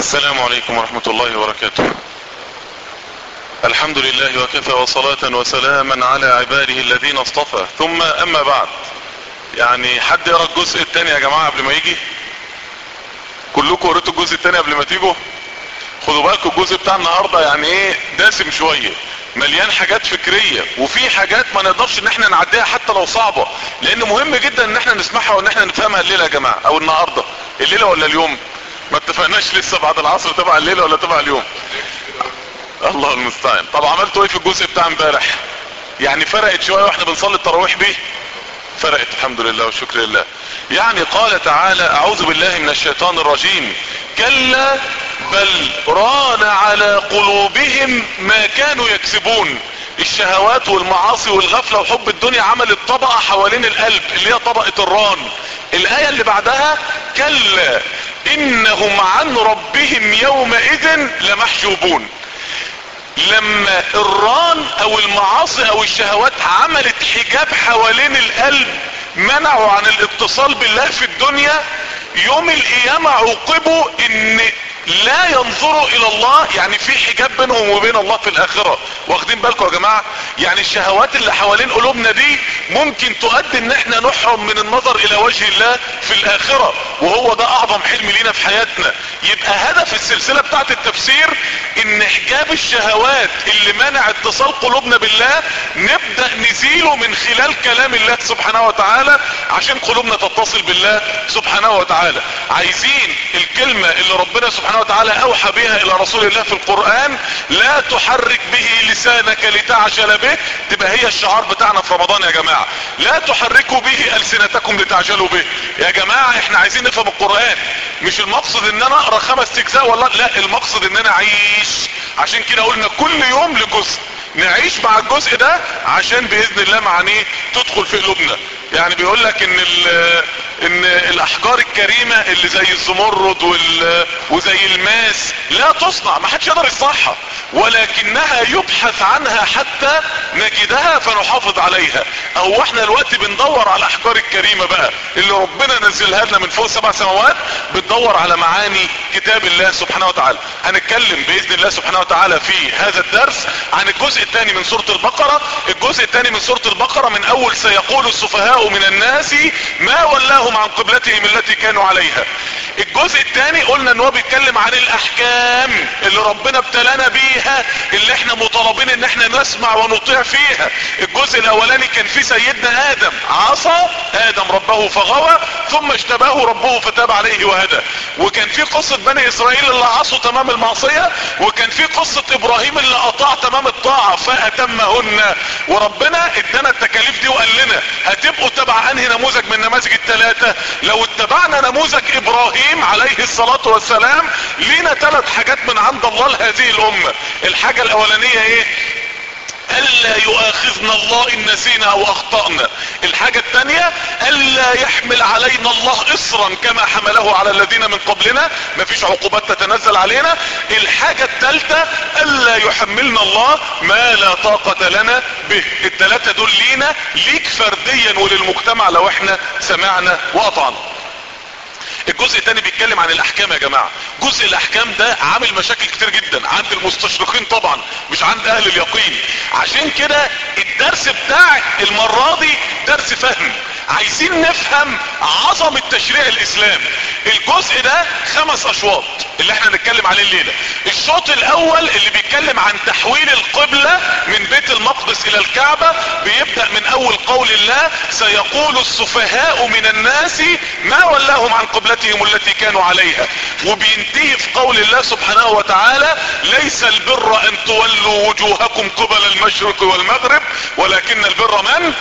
السلام عليكم ورحمة الله وبركاته الحمد لله وكفى وصلاة وسلاما على عباده الذين اصطفى ثم اما بعد يعني حد يرى الجزء الثاني يا جماعة قبل ما يجي كلكم قريتوا الجزء الثاني قبل ما تيجوا خدوا بالكم الجزء بتاع النهاردة يعني ايه دسم شوية مليان حاجات فكرية وفي حاجات ما نقدرش ان احنا نعديها حتى لو صعبة لان مهم جدا ان احنا نسمعها وان احنا نفهمها الليلة يا جماعة او النهاردة الليلة ولا اليوم ما اتفقناش لسه بعد العصر تبع الليلة ولا تبع اليوم الله المستعان طب عملتوا ايه في الجزء بتاع امبارح يعني فرقت شوية واحنا بنصلي التراويح بيه فرقت الحمد لله والشكر لله يعني قال تعالى اعوذ بالله من الشيطان الرجيم كلا بل ران على قلوبهم ما كانوا يكسبون الشهوات والمعاصي والغفلة وحب الدنيا عملت طبقة حوالين القلب اللي هي طبقة الران الاية اللي بعدها كلا انهم عن ربهم يومئذ لمحجوبون لما الران او المعاصي او الشهوات عملت حجاب حوالين القلب منعوا عن الاتصال بالله في الدنيا يوم القيامة عوقبوا ان لا ينظروا الى الله يعني في حجاب بينهم وبين الله في الاخرة واخدين بالكم يا جماعة يعني الشهوات اللي حوالين قلوبنا دي ممكن تؤدي ان احنا نحرم من النظر الى وجه الله في الاخرة وهو ده اعظم حلم لينا في حياتنا يبقى هدف السلسلة بتاعت التفسير ان حجاب الشهوات اللي منع اتصال قلوبنا بالله نبدأ نزيله من خلال كلام الله سبحانه وتعالى عشان قلوبنا تتصل بالله سبحانه وتعالى عايزين الكلمة اللي ربنا سبحانه وتعالى اوحى بها الى رسول الله في القرآن لا تحرك به لسانك لتعجل به تبقى هي الشعار بتاعنا في رمضان يا جماعة لا تحركوا به السنتكم لتعجلوا به يا جماعة احنا عايزين نفهم القرآن مش المقصد ان انا اقرا خمس اجزاء والله لا المقصد ان انا اعيش عشان كده قلنا كل يوم لجزء نعيش مع الجزء ده عشان باذن الله معانيه تدخل في قلوبنا يعني بيقول لك ان ان الاحجار الكريمة اللي زي الزمرد وال وزي الماس لا تصنع ما حدش يقدر يصنعها ولكنها يبحث عنها حتى نجدها فنحافظ عليها او احنا الوقت بندور على الاحجار الكريمة بقى اللي ربنا نزلها لنا من فوق سبع سماوات بتدور على معاني كتاب الله سبحانه وتعالى هنتكلم باذن الله سبحانه وتعالى في هذا الدرس عن الجزء الثاني من سورة البقرة الجزء الثاني من سورة البقرة من اول سيقول السفهاء من الناس ما ولاهم عن قبلتهم التي كانوا عليها الجزء الثاني قلنا ان هو بيتكلم عن الاحكام اللي ربنا ابتلانا بيها اللي احنا مطالبين ان احنا نسمع ونطيع فيها الجزء الاولاني كان في سيدنا ادم عصى ادم ربه فغوى ثم اجتباه ربه فتاب عليه وهدى وكان في قصة بني اسرائيل اللي عصوا تمام المعصية وكان في قصة ابراهيم اللي اطاع تمام الطاعة فاتمهن وربنا ادانا التكاليف دي وقال لنا هتبقوا تبع انهي نموذج من النماذج الثلاثة لو اتبعنا نموذج ابراهيم عليه الصلاة والسلام لينا ثلاث حاجات من عند الله لهذه الامة الحاجة الاولانية ايه الا يؤاخذنا الله ان نسينا او اخطأنا الحاجة الثانية الا يحمل علينا الله اصرا كما حمله على الذين من قبلنا مفيش عقوبات تتنزل علينا الحاجة الثالثة الا يحملنا الله ما لا طاقة لنا به الثلاثة دول لينا ليك فرديا وللمجتمع لو احنا سمعنا واطعنا الجزء الثاني بيتكلم عن الاحكام يا جماعة جزء الاحكام ده عامل مشاكل كتير جدا عند المستشرقين طبعا مش عند اهل اليقين عشان كده الدرس بتاع المرة دي درس فهم عايزين نفهم عظمة تشريع الاسلام الجزء ده خمس اشواط اللي احنا نتكلم عليه الليلة الشوط الاول اللي بيتكلم عن تحويل القبلة من بيت المقدس الى الكعبة بيبدأ من اول قول الله سيقول السفهاء من الناس ما ولاهم عن قبلتهم التي كانوا عليها وبينتهي في قول الله سبحانه وتعالى ليس البر ان تولوا وجوهكم قبل المشرق والمغرب ولكن البر من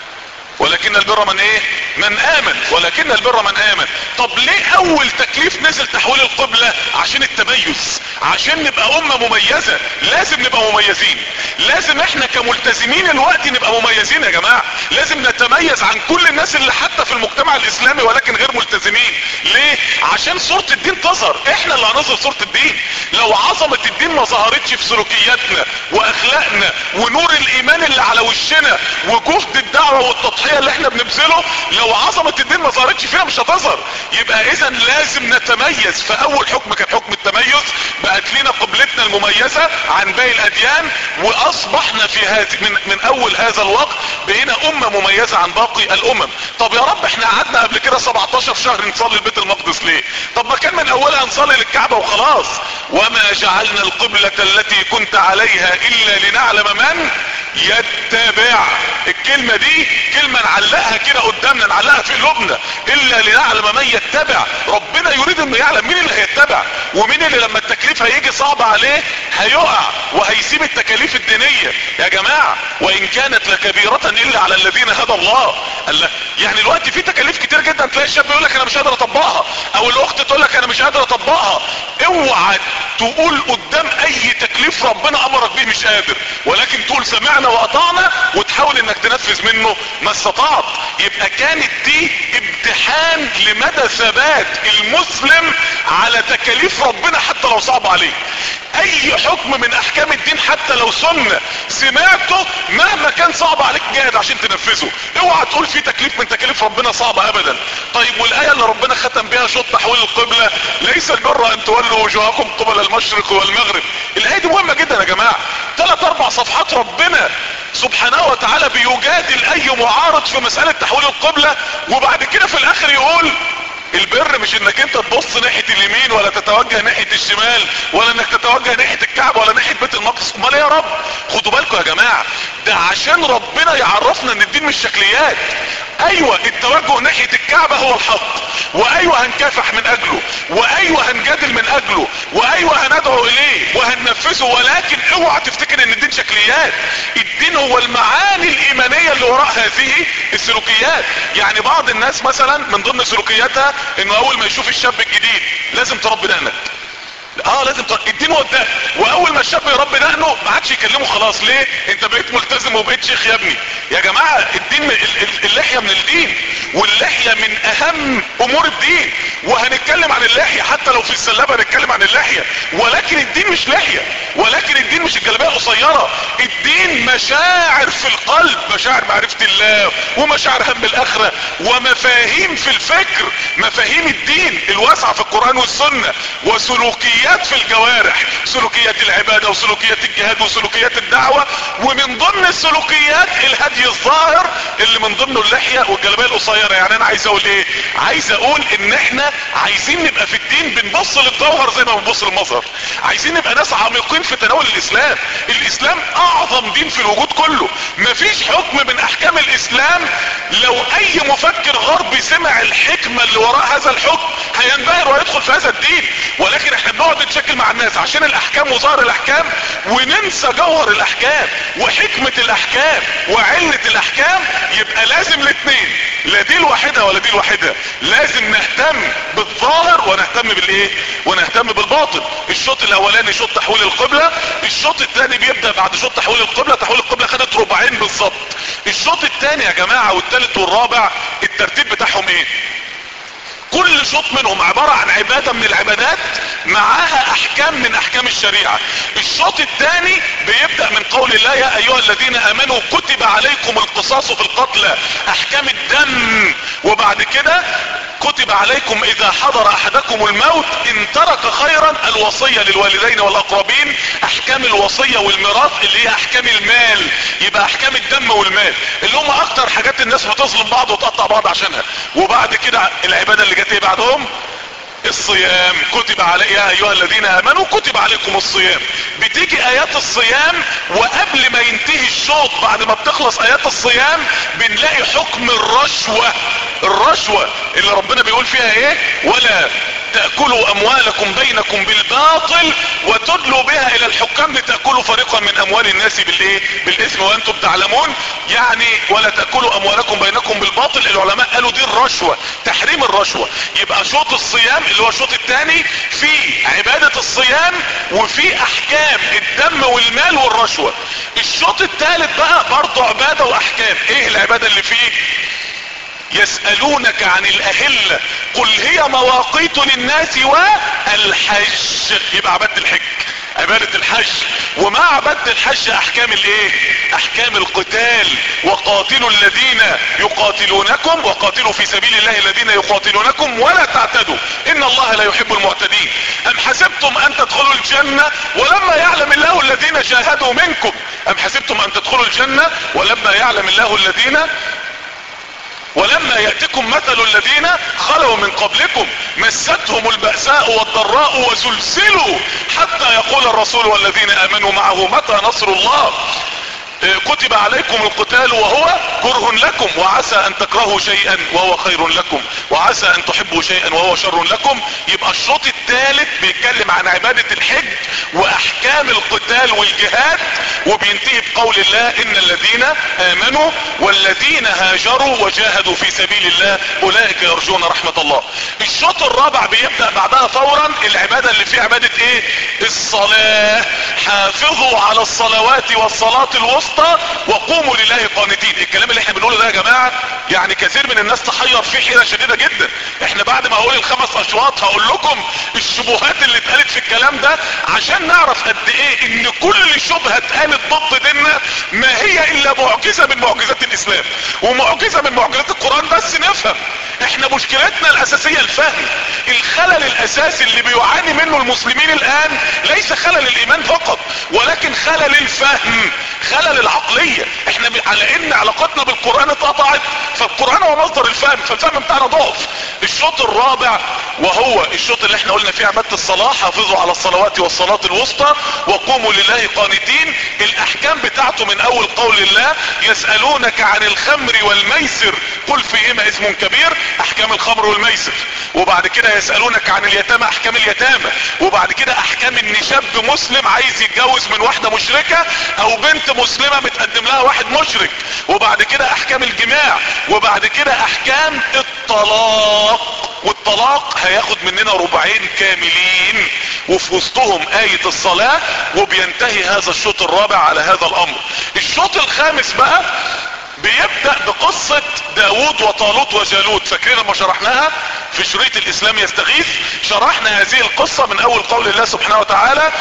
ولكن البر من ايه من امن ولكن البر من امن طب ليه اول تكليف نزل تحويل القبلة عشان التميز عشان نبقى امة مميزة لازم نبقى مميزين لازم احنا كملتزمين الوقت نبقى مميزين يا جماعة لازم نتميز عن كل الناس اللي حتى في المجتمع الاسلامي ولكن غير ملتزمين ليه عشان صورة الدين تظهر احنا اللي هنظهر صورة الدين لو عظمة الدين ما ظهرتش في سلوكياتنا واخلاقنا ونور الايمان اللي على وشنا وجهد الدعوة والتضحية اللي احنا بنبذله لو عظمة الدين ما ظهرتش فينا مش هتظهر يبقى اذا لازم نتميز فاول حكم كان حكم التميز بقت لنا قبلتنا المميزة عن باقي الاديان واصبحنا في هذه من, من اول هذا الوقت بقينا امة مميزة عن باقي الامم طب يا رب احنا قعدنا قبل كده 17 شهر نصلي لبيت المقدس ليه طب ما كان من اولها نصلي للكعبة وخلاص وما جعلنا القبلة التي كنت عليها الا لنعلم من يتبع الكلمة دي كلمة نعلقها كده قدامنا نعلقها في قلوبنا الا لنعلم من يتبع ربنا يريد انه يعلم مين اللي هيتبع ومين اللي لما التكليف هيجي صعب عليه هيقع وهيسيب التكاليف الدينية يا جماعة وان كانت لكبيرة الا على الذين هدى الله قال يعني الوقت في تكاليف كتير جدا تلاقي الشاب يقول لك انا مش قادر اطبقها او الاخت تقول لك انا مش قادر اطبقها اوعى تقول قدام اي تكليف ربنا امرك بيه مش قادر ولكن تقول سمعنا واطعنا وتحاول انك تنفذ منه ما استطعت يبقى كانت دي امتحان لمدى ثبات المسلم على تكاليف ربنا حتى لو صعب عليه اي حكم من احكام الدين حتى لو سنة سمعته مهما كان صعب عليك جاهد عشان تنفذه اوعى تقول في تكليف من تكاليف ربنا صعبة ابدا طيب والاية اللي ربنا ختم بها شوط تحويل القبلة ليس البر ان تولوا وجوهكم قبل المشرق والمغرب الاية دي مهمة جدا يا جماعة ثلاث اربع صفحات ربنا سبحانه وتعالى بيجادل اي معارض في مسألة تحويل القبلة وبعد كده في الاخر يقول البر مش انك انت تبص ناحية اليمين ولا تتوجه ناحية الشمال ولا انك تتوجه ناحية الكعبة ولا ناحية بيت المقدس امال ايه يا رب خدوا بالكم يا جماعة ده عشان ربنا يعرفنا ان الدين مش شكليات ايوه التوجه ناحية الكعبة هو الحق وايوه هنكافح من اجله وايوه هنجادل من اجله وايوه هندعو اليه وهننفذه ولكن اوعى تفتكر ان الدين شكليات الدين هو المعاني الايمانية اللي وراء هذه السلوكيات يعني بعض الناس مثلا من ضمن سلوكياتها انه اول ما يشوف الشاب الجديد لازم تربي دقنك اه لازم ت... الدين هو الدقن واول ما الشاب يربي دقنه ما عادش يكلمه خلاص ليه انت بقيت ملتزم وبقيت شيخ يا ابني يا جماعه الدين من... اللحيه من الدين واللحيه من اهم امور الدين وهنتكلم عن اللحيه حتى لو في السلابه هنتكلم عن اللحيه ولكن الدين مش لحيه ولكن الدين مش الجلابيه القصيره الدين مشاعر في القلب مشاعر معرفه الله ومشاعر هم الاخره ومفاهيم في الفكر مفاهيم الدين الواسعه في القران والسنه وسلوكيات في الجوارح سلوكيات العباده وسلوكيات الجهاد وسلوكيات الدعوه ومن ضمن السلوكيات الهدي الظاهر اللي من ضمنه اللحيه والجلابيه القصيره يعني انا عايز اقول ايه عايز اقول ان احنا عايزين نبقى في الدين بنبص للجوهر زي ما بنبص للمظهر عايزين نبقى ناس عميقين في تناول الاسلام الاسلام اعظم دين في الوجود كله مفيش حكم من احكام الاسلام لو اي مفكر غربي سمع الحكمة اللي وراء هذا الحكم هينبهر ويدخل في هذا الدين ولكن احنا بنقعد نتشكل مع الناس عشان الاحكام وظاهر الاحكام وننسى جوهر الاحكام وحكمة الاحكام وعلة الاحكام يبقى لازم الاثنين لا دي الواحدة ولا دي الواحدة لازم نهتم بالظاهر ونهتم بالايه ونهتم بالباطن الشوط الاولاني شوط تحويل القبلة الشوط الثاني بيبدأ بعد شوط تحويل القبلة تحويل القبلة خدت ربعين بالظبط الشوط الثاني يا جماعة والثالث والرابع الترتيب بتاعهم ايه كل شوط منهم عبارة عن عبادة من العبادات معاها احكام من احكام الشريعة الشوط الثاني بيبدأ من قول الله يا ايها الذين امنوا كتب عليكم القصاص في القتلى احكام الدم وبعد كده كتب عليكم اذا حضر احدكم الموت ان ترك خيرا الوصية للوالدين والاقربين احكام الوصية والميراث اللي هي احكام المال يبقى احكام الدم والمال اللي هم اكتر حاجات الناس بتظلم بعض وتقطع بعض عشانها وبعد كده العبادة اللي جت ايه بعدهم الصيام كتب علي يا ايها الذين امنوا كتب عليكم الصيام بتيجي ايات الصيام وقبل ما ينتهي الشوط بعد ما بتخلص ايات الصيام بنلاقي حكم الرشوة الرشوة اللي ربنا بيقول فيها ايه ولا تأكلوا اموالكم بينكم بالباطل وتدلوا بها الى الحكام لتأكلوا فريقا من اموال الناس بالايه بالاثم وانتم تعلمون يعني ولا تأكلوا اموالكم بينكم بالباطل العلماء قالوا دي الرشوة تحريم الرشوة يبقى شوط الصيام اللي هو الشوط الثاني في عبادة الصيام وفي احكام الدم والمال والرشوة الشوط الثالث بقى برضه عبادة واحكام ايه العبادة اللي فيه يسألونك عن الاهلة قل هي مواقيت للناس والحج يبقى عبادة الحج عبادة الحج ومع عبادة الحج احكام الايه احكام القتال وقاتلوا الذين يقاتلونكم وقاتلوا في سبيل الله الذين يقاتلونكم ولا تعتدوا ان الله لا يحب المعتدين ام حسبتم ان تدخلوا الجنة ولما يعلم الله الذين جاهدوا منكم ام حسبتم ان تدخلوا الجنة ولما يعلم الله الذين ولما يأتكم مثل الذين خلوا من قبلكم مستهم البأساء والضراء وزلزلوا حتى يقول الرسول والذين امنوا معه متى نصر الله كتب عليكم القتال وهو كره لكم وعسى ان تكرهوا شيئا وهو خير لكم وعسى ان تحبوا شيئا وهو شر لكم يبقى الشوط الثالث بيتكلم عن عبادة الحج واحكام القتال والجهاد وبينتهي بقول الله ان الذين امنوا والذين هاجروا وجاهدوا في سبيل الله اولئك يرجون رحمة الله الشوط الرابع بيبدأ بعدها فورا العبادة اللي فيه عبادة ايه الصلاة حافظوا على الصلوات والصلاة الوسطى الوسطى وقوموا لله قانتين الكلام اللي احنا بنقوله ده يا جماعة يعني كثير من الناس تحير فيه حيرة شديدة جدا احنا بعد ما اقول الخمس اشواط هقول لكم الشبهات اللي اتقالت في الكلام ده عشان نعرف قد ايه ان كل شبهة اتقالت ضد ديننا ما هي الا معجزة من معجزات الاسلام ومعجزة من معجزات القرآن بس نفهم احنا مشكلتنا الاساسية الفهم الخلل الاساسي اللي بيعاني منه المسلمين الان ليس خلل الايمان فقط ولكن خلل الفهم خلل العقلية احنا على ان علاقتنا بالقرآن اتقطعت فالقرآن هو مصدر الفهم فالفهم بتاعنا ضعف الشوط الرابع وهو الشوط اللي احنا قلنا فيه عبادة الصلاة حافظوا على الصلوات والصلاة الوسطى وقوموا لله قانتين الاحكام بتاعته من اول قول الله يسألونك عن الخمر والميسر قل فيهما اسم كبير احكام الخمر والميسر وبعد كده يسألونك عن اليتامى احكام اليتامى وبعد كده احكام ان شاب مسلم عايز يتجوز من واحدة مشركة او بنت مسلمة متقدم لها واحد مشرك وبعد كده احكام الجماع وبعد كده احكام الطلاق والطلاق هياخد مننا ربعين كاملين وفي وسطهم آية الصلاة وبينتهي هذا الشوط الرابع على هذا الامر الشوط الخامس بقى بيبدأ بقصة داود وطالوت وجالوت فاكرين لما شرحناها في شريط الاسلام يستغيث شرحنا هذه القصة من اول قول الله سبحانه وتعالى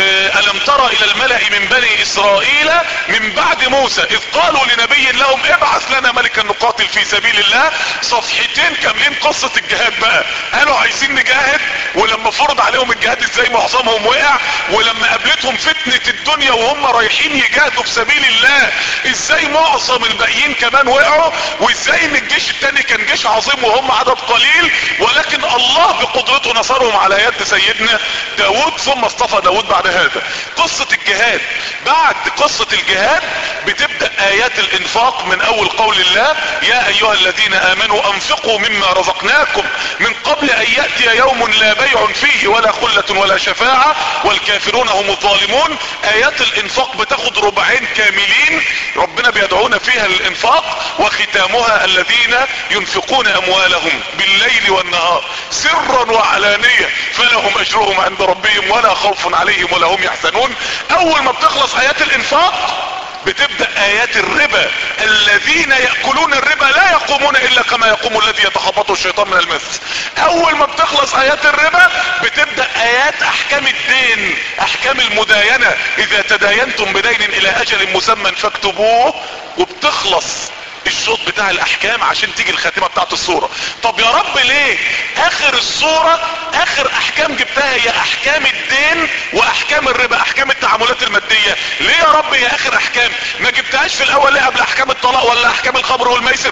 الم ترى الى الملأ من بني اسرائيل من بعد موسى اذ قالوا لنبي لهم ابعث لنا ملكا نقاتل في سبيل الله صفحتين كاملين قصة الجهاد بقى قالوا عايزين نجاهد ولما فرض عليهم الجهاد ازاي معظمهم وقع ولما قابلتهم فتنة الدنيا وهم رايحين يجاهدوا في سبيل الله ازاي معظم الباقيين كمان وقعوا وازاي ان الجيش التاني كان جيش عظيم وهم عدد قليل ولكن الله بقدرته نصرهم على يد سيدنا داود ثم اصطفى داود بعد هذا قصة الجهاد بعد قصة الجهاد بتبدأ ايات الانفاق من اول قول الله يا ايها الذين امنوا انفقوا مما رزقناكم من قبل ان يأتي يوم لا بيع فيه ولا خلة ولا شفاعة والكافرون هم الظالمون ايات الانفاق بتاخد ربعين كاملين ربنا بيدعونا فيها للانفاق وختامها الذين ينفقون اموالهم بالليل والنهار سرا وعلانية فلهم اجرهم عند ربهم ولا خوف عليهم ولا هم يحزنون اول ما بتخلص ايات الانفاق بتبدأ ايات الربا الذين يأكلون الربا لا يقومون الا كما يقوم الذي يتخبطه الشيطان من المس اول ما بتخلص ايات الربا بتبدأ ايات احكام الدين احكام المداينة اذا تداينتم بدين الى اجل مسمى فاكتبوه وبتخلص الشوط بتاع الاحكام عشان تيجي الخاتمة بتاعت الصورة طب يا رب ليه اخر الصورة اخر احكام جبتها هي احكام الدين واحكام الربا احكام التعاملات المادية ليه يا رب هي اخر احكام ما جبتهاش في الاول ليه قبل احكام الطلاق ولا احكام الخمر والميسر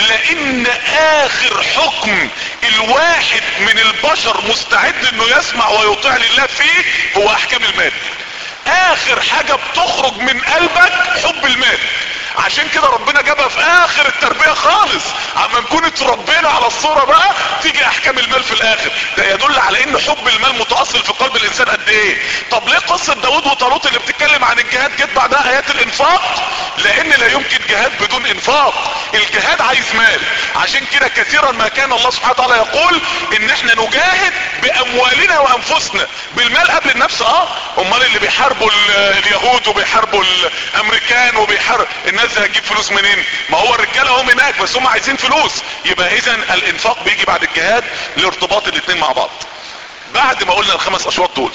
لان اخر حكم الواحد من البشر مستعد انه يسمع ويطيع لله فيه هو احكام المال اخر حاجة بتخرج من قلبك حب المال عشان كده ربنا جابها في اخر التربية خالص عما نكون اتربينا على الصورة بقى تيجي احكام المال في الاخر ده يدل على ان حب المال متأصل في قلب الانسان قد ايه طب ليه قصة داود وطالوت اللي بتتكلم عن الجهاد جت بعدها ايات الانفاق لان لا يمكن جهاد بدون انفاق الجهاد عايز مال عشان كده كثيرا ما كان الله سبحانه وتعالى يقول ان احنا نجاهد باموالنا وانفسنا بالمال قبل النفس اه امال اللي بيحاربوا اليهود وبيحاربوا الامريكان وبيحارب الناس دي هتجيب فلوس منين ما هو الرجاله هم هناك بس هم عايزين فلوس يبقى اذا الانفاق بيجي بعد الجهاد لارتباط الاثنين مع بعض بعد ما قلنا الخمس اشواط دول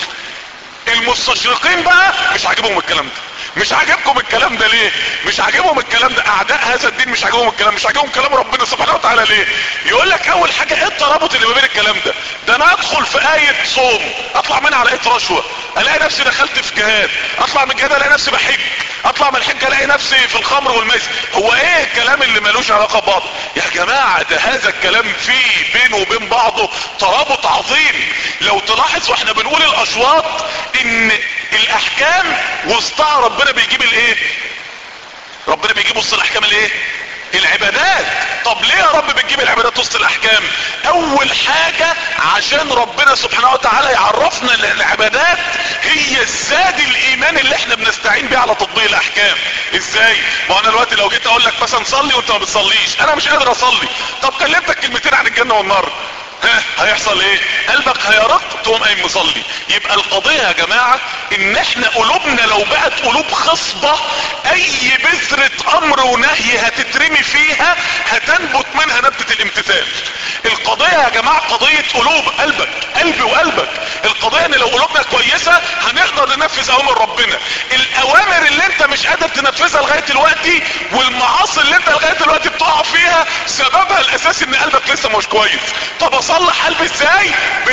المستشرقين بقى مش عاجبهم الكلام ده مش عاجبكم الكلام ده ليه مش عاجبهم الكلام ده اعداء هذا الدين مش عاجبهم الكلام مش عاجبهم كلام ربنا سبحانه وتعالى ليه يقول لك اول حاجة ايه الترابط اللي ما بين الكلام ده ده انا ادخل في اية صوم اطلع منها على اية رشوة الاقي نفسي دخلت في جهاد اطلع من الجهاد الاقي نفسي بحج اطلع من الحج الاقي نفسي في الخمر والميسر هو ايه الكلام اللي ملوش علاقة ببعض يا جماعة ده هذا الكلام فيه بينه وبين بعضه ترابط عظيم لو تلاحظ واحنا بنقول الاشواط ان الاحكام وسطها ربنا بيجيب الايه ربنا بيجيب وسط الاحكام الايه العبادات طب ليه يا رب بتجيب العبادات وسط الاحكام اول حاجة عشان ربنا سبحانه وتعالى يعرفنا ان العبادات هي الزاد الايمان اللي احنا بنستعين بيه على تطبيق الاحكام ازاي ما انا دلوقتي لو جيت اقول لك مثلا صلي وانت ما بتصليش انا مش قادر اصلي طب كلمتك كلمتين عن الجنة والنار ها هيحصل ايه قلبك هيرق تقوم قايم مصلي يبقى القضية يا جماعة ان احنا قلوبنا لو بقت قلوب خصبة اي بذرة امر ونهي هتترمي فيها هتنبت منها نبتة الامتثال القضية يا جماعة قضية قلوب قلبك قلبي وقلبك القضية ان لو قلوبنا كويسة هنقدر ننفذ اوامر ربنا الاوامر اللي انت مش قادر تنفذها لغاية دلوقتي والمعاصي اللي انت لغاية دلوقتي بتقع فيها سببها الاساسي ان قلبك لسه مش كويس طب اصلح قلبي ازاي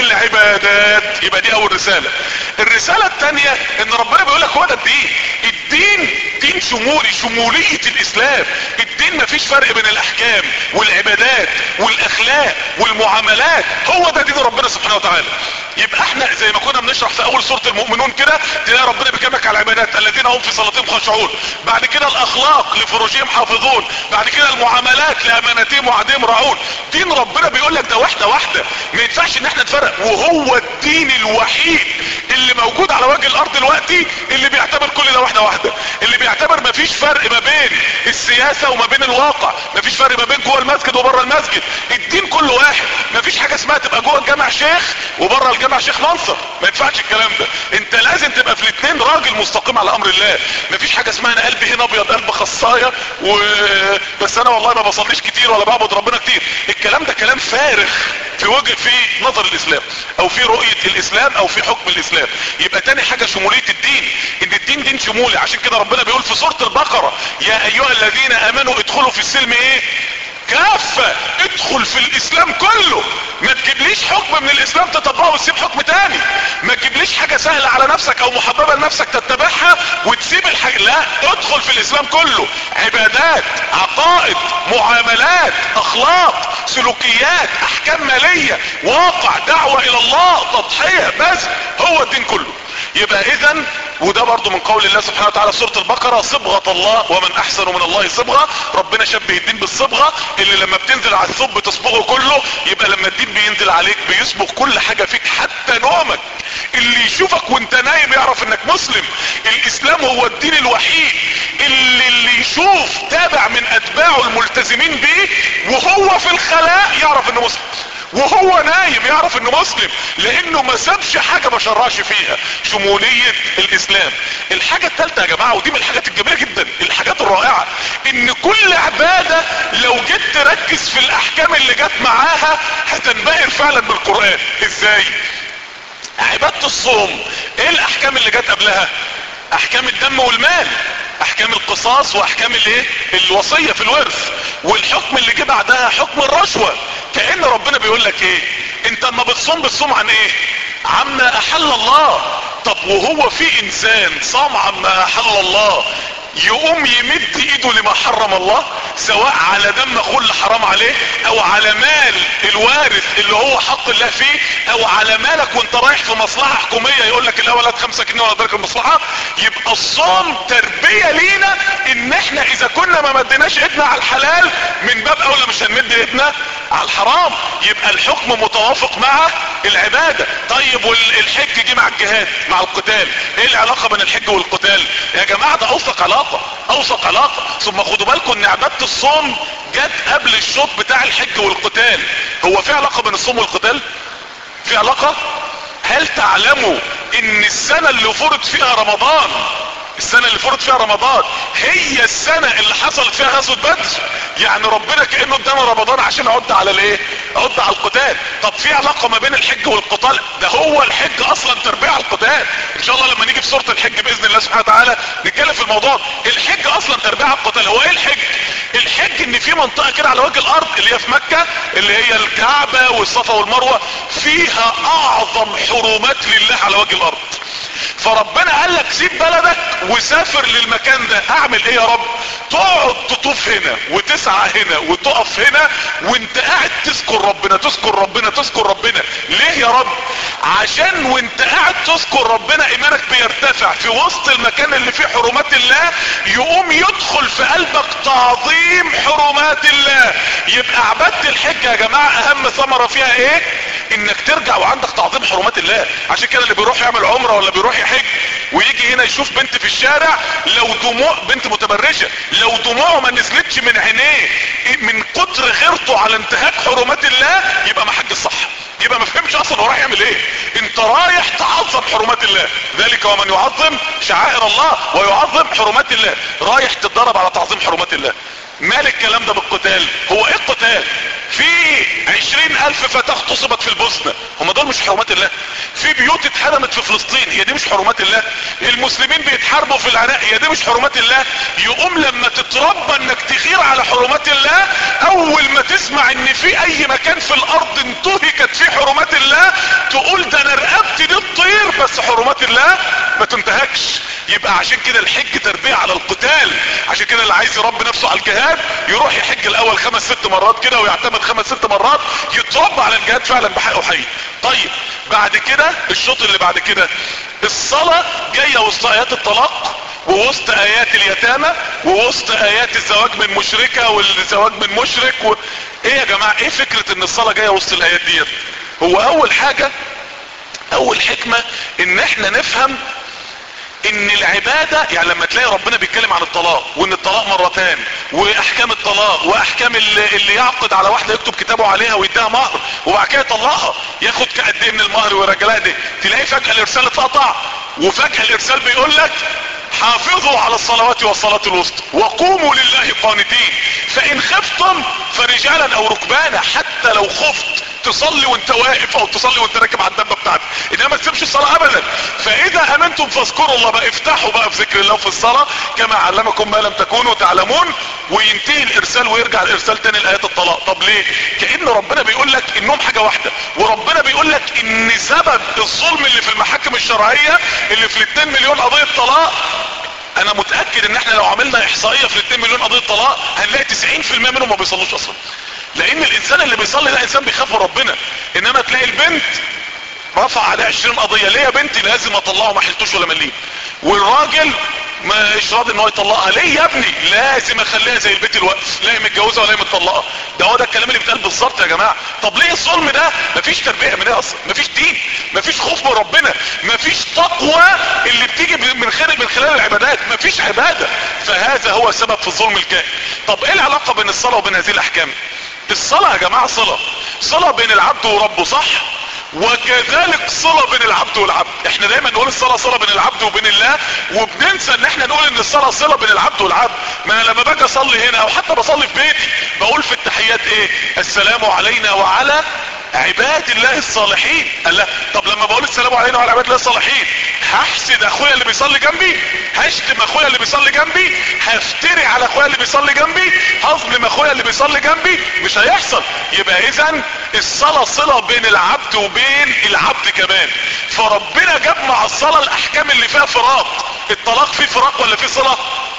بالعبادات يبقى دي اول رسالة الرسالة التانية ان ربنا بيقول لك هو ده الدين الدين دين شمولي شمولية الاسلام الدين مفيش فرق بين الاحكام والعبادات والاخلاق والمعاملات هو ده دين ربنا سبحانه وتعالى يبقى احنا زي ما كنا بنشرح في اول سورة المؤمنون كده تلاقي ربنا بيكلمك على العبادات الذين هم في صلاتهم خاشعون بعد كده الاخلاق لفروجهم حافظون بعد كده المعاملات لامانتهم وعدهم راعون دين ربنا بيقول لك ده واحدة واحدة ما ينفعش ان احنا نفرق وهو الدين الوحيد اللي موجود على وجه الارض دلوقتي اللي بيعتبر كل ده واحدة واحدة اللي بيعتبر ما فيش فرق ما بين السياسة وما بين الواقع ما فيش فرق ما بين جوه المسجد وبره المسجد الدين كله واحد ما فيش حاجة اسمها تبقى جوه الجامع شيخ وبره الجامع شيخ منصر ما ينفعش الكلام ده انت لازم تبقى في الاثنين راجل مستقيم على امر الله ما فيش حاجة اسمها انا قلبي هنا ابيض قلب خصاية و... بس انا والله ما بصليش كتير ولا بعبد ربنا كتير الكلام ده كلام فارغ في وجه في نظر الاسلام او في رؤية الاسلام او في حكم الاسلام يبقى تاني حاجة شمولية الدين ان الدين دين شمولي عشان كده ربنا بيقول في سورة البقرة يا ايها الذين امنوا ادخلوا في السلم ايه كافة ادخل في الاسلام كله ما تجيبليش حكم من الاسلام تطبقه وتسيب حكم تاني ما تجيبليش حاجة سهلة على نفسك او محببة لنفسك تتبعها وتسيب الحاجة لا ادخل في الاسلام كله عبادات عقائد معاملات اخلاق سلوكيات احكام مالية واقع دعوة الى الله تضحية بس هو الدين كله يبقى اذا وده برضو من قول الله سبحانه وتعالى في سورة البقرة صبغة الله ومن احسن من الله صبغة ربنا شبه الدين بالصبغة اللي لما بتنزل على الثوب بتصبغه كله يبقى لما الدين بينزل عليك بيصبغ كل حاجة فيك حتى نومك اللي يشوفك وانت نايم يعرف انك مسلم الاسلام هو الدين الوحيد اللي اللي يشوف تابع من اتباعه الملتزمين بيه وهو في الخلاء يعرف انه مسلم وهو نايم يعرف انه مسلم لانه ما سابش حاجة ما شرعش فيها شمولية الاسلام الحاجة الثالثة يا جماعة ودي من الحاجات الجميلة جدا الحاجات الرائعة ان كل عبادة لو جيت تركز في الاحكام اللي جت معاها هتنبهر فعلا بالقرآن ازاي عبادة الصوم ايه الاحكام اللي جت قبلها احكام الدم والمال احكام القصاص واحكام الايه الوصية في الورث والحكم اللي جه بعدها حكم الرشوة كأن ربنا بيقول لك ايه انت اما بتصوم بتصوم عن ايه عما احل الله طب وهو في انسان صام عما احل الله يقوم يمد ايده لما حرم الله سواء على دم اخوه اللي حرام عليه او على مال الوارث اللي هو حق الله فيه او على مالك وانت رايح في مصلحة حكومية يقول لك الاول هات خمسة جنيه ولا ادرك المصلحة يبقى الصوم تربية لينا ان احنا اذا كنا ما مديناش ايدنا على الحلال من باب اولى مش هنمد ايدنا على الحرام يبقى الحكم متوافق مع العبادة طيب والحج جه مع الجهاد مع القتال ايه العلاقة بين الحج والقتال يا جماعة ده اوثق علاقة اوثق علاقة ثم خدوا بالكم ان عبادة الصوم جت قبل الشوط بتاع الحج والقتال هو في علاقة بين الصوم والقتال في علاقة هل تعلموا ان السنة اللي فرض فيها رمضان السنة اللي فرض فيها رمضان هي السنة اللي حصلت فيها غزوة بدر يعني ربنا كأنه ادانا رمضان عشان اعد على الايه اعد على القتال طب في علاقة ما بين الحج والقتال ده هو الحج اصلا تربيع القتال ان شاء الله لما نيجي في سورة الحج باذن الله سبحانه وتعالى نتكلم في الموضوع الحج اصلا تربيع القتال هو ايه الحج الحج ان في منطقة كده على وجه الارض اللي هي في مكة اللي هي الكعبة والصفا والمروة فيها اعظم حرمات لله على وجه الارض فربنا قال لك سيب بلدك وسافر للمكان ده اعمل ايه يا رب تقعد تطوف هنا وتسعى هنا وتقف هنا وانت قاعد تذكر ربنا تذكر ربنا تذكر ربنا ليه يا رب عشان وانت قاعد تذكر ربنا ايمانك بيرتفع في وسط المكان اللي فيه حرمات الله يقوم يدخل في قلبك تعظيم حرمات الله يبقى عبادة الحج يا جماعة اهم ثمرة فيها ايه انك ترجع وعندك تعظيم حرمات الله عشان كده اللي بيروح يعمل عمرة ولا بيروح يحج ويجي هنا يشوف بنت في الشارع لو دموع بنت متبرجة لو دموعه ما نزلتش من عينيه من كتر غيرته على انتهاك حرمات الله يبقى ما حج الصح يبقى ما فهمش اصلا هو رايح يعمل ايه انت رايح تعظم حرمات الله ذلك ومن يعظم شعائر الله ويعظم حرمات الله رايح تتدرب على تعظيم حرمات الله مال الكلام ده بالقتال هو ايه القتال في عشرين الف فتاة اغتصبت في البوسنة هم دول مش حرمات الله في بيوت اتهدمت في فلسطين هي دي مش حرمات الله المسلمين بيتحاربوا في العراق هي دي مش حرمات الله يقوم لما تتربى انك تغير على حرمات الله اول ما تسمع ان في اي مكان في الارض انتهكت فيه حرمات الله تقول ده انا رقبتي دي تطير بس حرمات الله ما تنتهكش يبقى عشان كده الحج تربية على القتال عشان كده اللي عايز يربي نفسه على الجهاد يروح يحج الاول خمس ست مرات كده ويعتمد خمس ست مرات يتربى على الجهاد فعلا بحقه حي طيب بعد كده الشوط اللي بعد كده الصلاة جاية وسط ايات الطلاق ووسط ايات اليتامى ووسط ايات الزواج من مشركة والزواج من مشرك و... ايه يا جماعة ايه فكرة ان الصلاة جاية وسط الايات ديت هو اول حاجة اول حكمة ان احنا نفهم ان العبادة يعني لما تلاقي ربنا بيتكلم عن الطلاق وان الطلاق مرتان واحكام الطلاق واحكام اللي, اللي يعقد على واحدة يكتب كتابه عليها ويديها مهر وبعد كده يطلقها ياخد قد ايه من المهر ويرجلها دي تلاقي فجأة الارسال اتقطع وفجأة الارسال بيقول لك حافظوا على الصلوات والصلاة الوسطى وقوموا لله قانتين فان خفتم فرجالا او ركبانا حتى لو خفت تصلي وانت واقف او تصلي وانت راكب على الدبه بتاعتك انما ما تسيبش الصلاه ابدا فاذا امنتم فاذكروا الله بقى افتحوا بقى في ذكر الله في الصلاه كما علمكم ما لم تكونوا تعلمون وينتهي الارسال ويرجع الارسال تاني لايات الطلاق طب ليه كان ربنا بيقول لك انهم حاجه واحده وربنا بيقول لك ان سبب الظلم اللي في المحاكم الشرعيه اللي في ال 2 مليون قضيه طلاق انا متاكد ان احنا لو عملنا احصائيه في ال 2 مليون قضيه طلاق هنلاقي 90% منهم ما بيصلوش اصلا لان الانسان اللي بيصلي ده انسان بيخاف من ربنا انما تلاقي البنت رفع عليه 20 قضيه ليه يا بنتي لازم اطلعه ما حلتوش ولا مليم والراجل مش راضي ان هو يطلقها ليه يا ابني لازم اخليها زي البيت الوقف لا هي متجوزه ولا هي متطلقه ده هو ده الكلام اللي بيتقال بالظبط يا جماعه طب ليه الظلم ده مفيش تربيه من ايه اصلا مفيش دين مفيش خوف من ربنا مفيش تقوى اللي بتيجي من خلال من خلال العبادات مفيش عباده فهذا هو سبب في الظلم الكائن طب ايه العلاقه بين الصلاه وبين هذه الاحكام الصلاه يا جماعه صله صله بين العبد وربه صح وكذلك صلة بين العبد والعبد احنا دايما نقول الصلاة صلة بين العبد وبين الله وبننسى ان احنا نقول ان الصلاة صلة بين العبد والعبد ما انا لما باجي اصلي هنا او حتى بصلي في بيتي بقول في التحيات ايه السلام علينا وعلى عباد الله الصالحين قال لا طب لما بقول السلام علينا وعلى عباد الله الصالحين هحسد اخويا اللي بيصلي جنبي هشتم اخويا اللي بيصلي جنبي هفتري على اخويا اللي بيصلي جنبي هظلم اخويا اللي بيصلي جنبي مش هيحصل يبقى اذا الصلاة صلة بين العبد وبين العبد كمان فربنا جاب مع الصلاة الاحكام اللي فيها فراق الطلاق فيه فراق ولا فيه صلة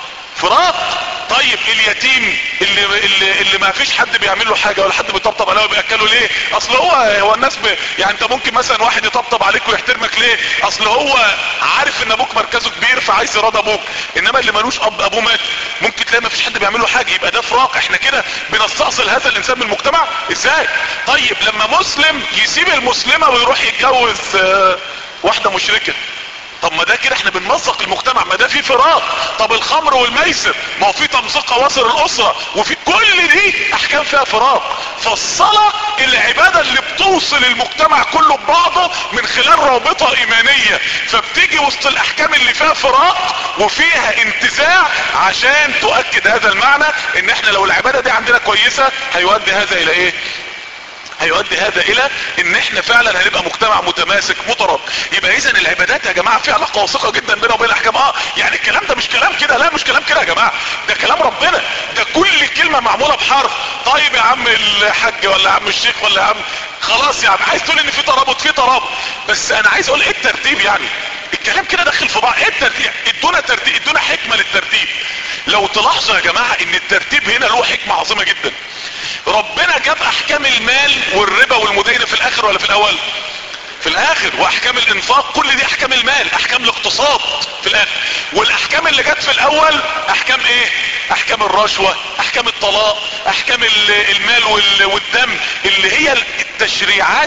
فراق طيب اليتيم اللي اللي, اللي ما فيش حد بيعمل له حاجه ولا حد بيطبطب عليه وبياكله ليه اصل هو هو الناس ب... يعني انت ممكن مثلا واحد يطبطب عليك ويحترمك ليه اصل هو عارف ان ابوك مركزه كبير فعايز يراضي ابوك انما اللي ملوش اب ابوه مات ممكن تلاقي ما فيش حد بيعمل له حاجه يبقى ده فراق احنا كده بنستأصل هذا الانسان من المجتمع ازاي طيب لما مسلم يسيب المسلمه ويروح يتجوز واحده مشركه طب ما ده كده احنا بنمزق المجتمع ما ده في فراق طب الخمر والميسر ما هو في تمزيق اواصر الاسرة وفي كل دي احكام فيها فراق فالصلاة العبادة اللي بتوصل المجتمع كله ببعضه من خلال رابطة ايمانية فبتيجي وسط الاحكام اللي فيها فراق وفيها انتزاع عشان تؤكد هذا المعنى ان احنا لو العبادة دي عندنا كويسة هيؤدي هذا الى ايه هيؤدي هذا الى ان احنا فعلا هنبقى مجتمع متماسك مترابط يبقى اذا العبادات يا جماعه في علاقه وثيقه جدا بينها وبين الاحكام اه يعني الكلام ده مش كلام كده لا مش كلام كده يا جماعه ده كلام ربنا ده كل كلمه معموله بحرف طيب يا عم الحاج ولا يا عم الشيخ ولا يا عم خلاص يا عم عايز تقول ان في ترابط في ترابط بس انا عايز اقول ايه الترتيب يعني الكلام كده داخل في بعض ايه الترتيب ادونا ترتيب ادونا حكمه للترتيب لو تلاحظوا يا جماعه ان الترتيب هنا له حكمه عظيمه جدا ربنا جاب احكام المال والربا والمدينة في الاخر ولا في الاول في الاخر واحكام الانفاق كل دي احكام المال احكام الاقتصاد في الاخر والاحكام اللي جت في الاول احكام ايه احكام الرشوة احكام الطلاق احكام المال والدم اللي هي التشريعات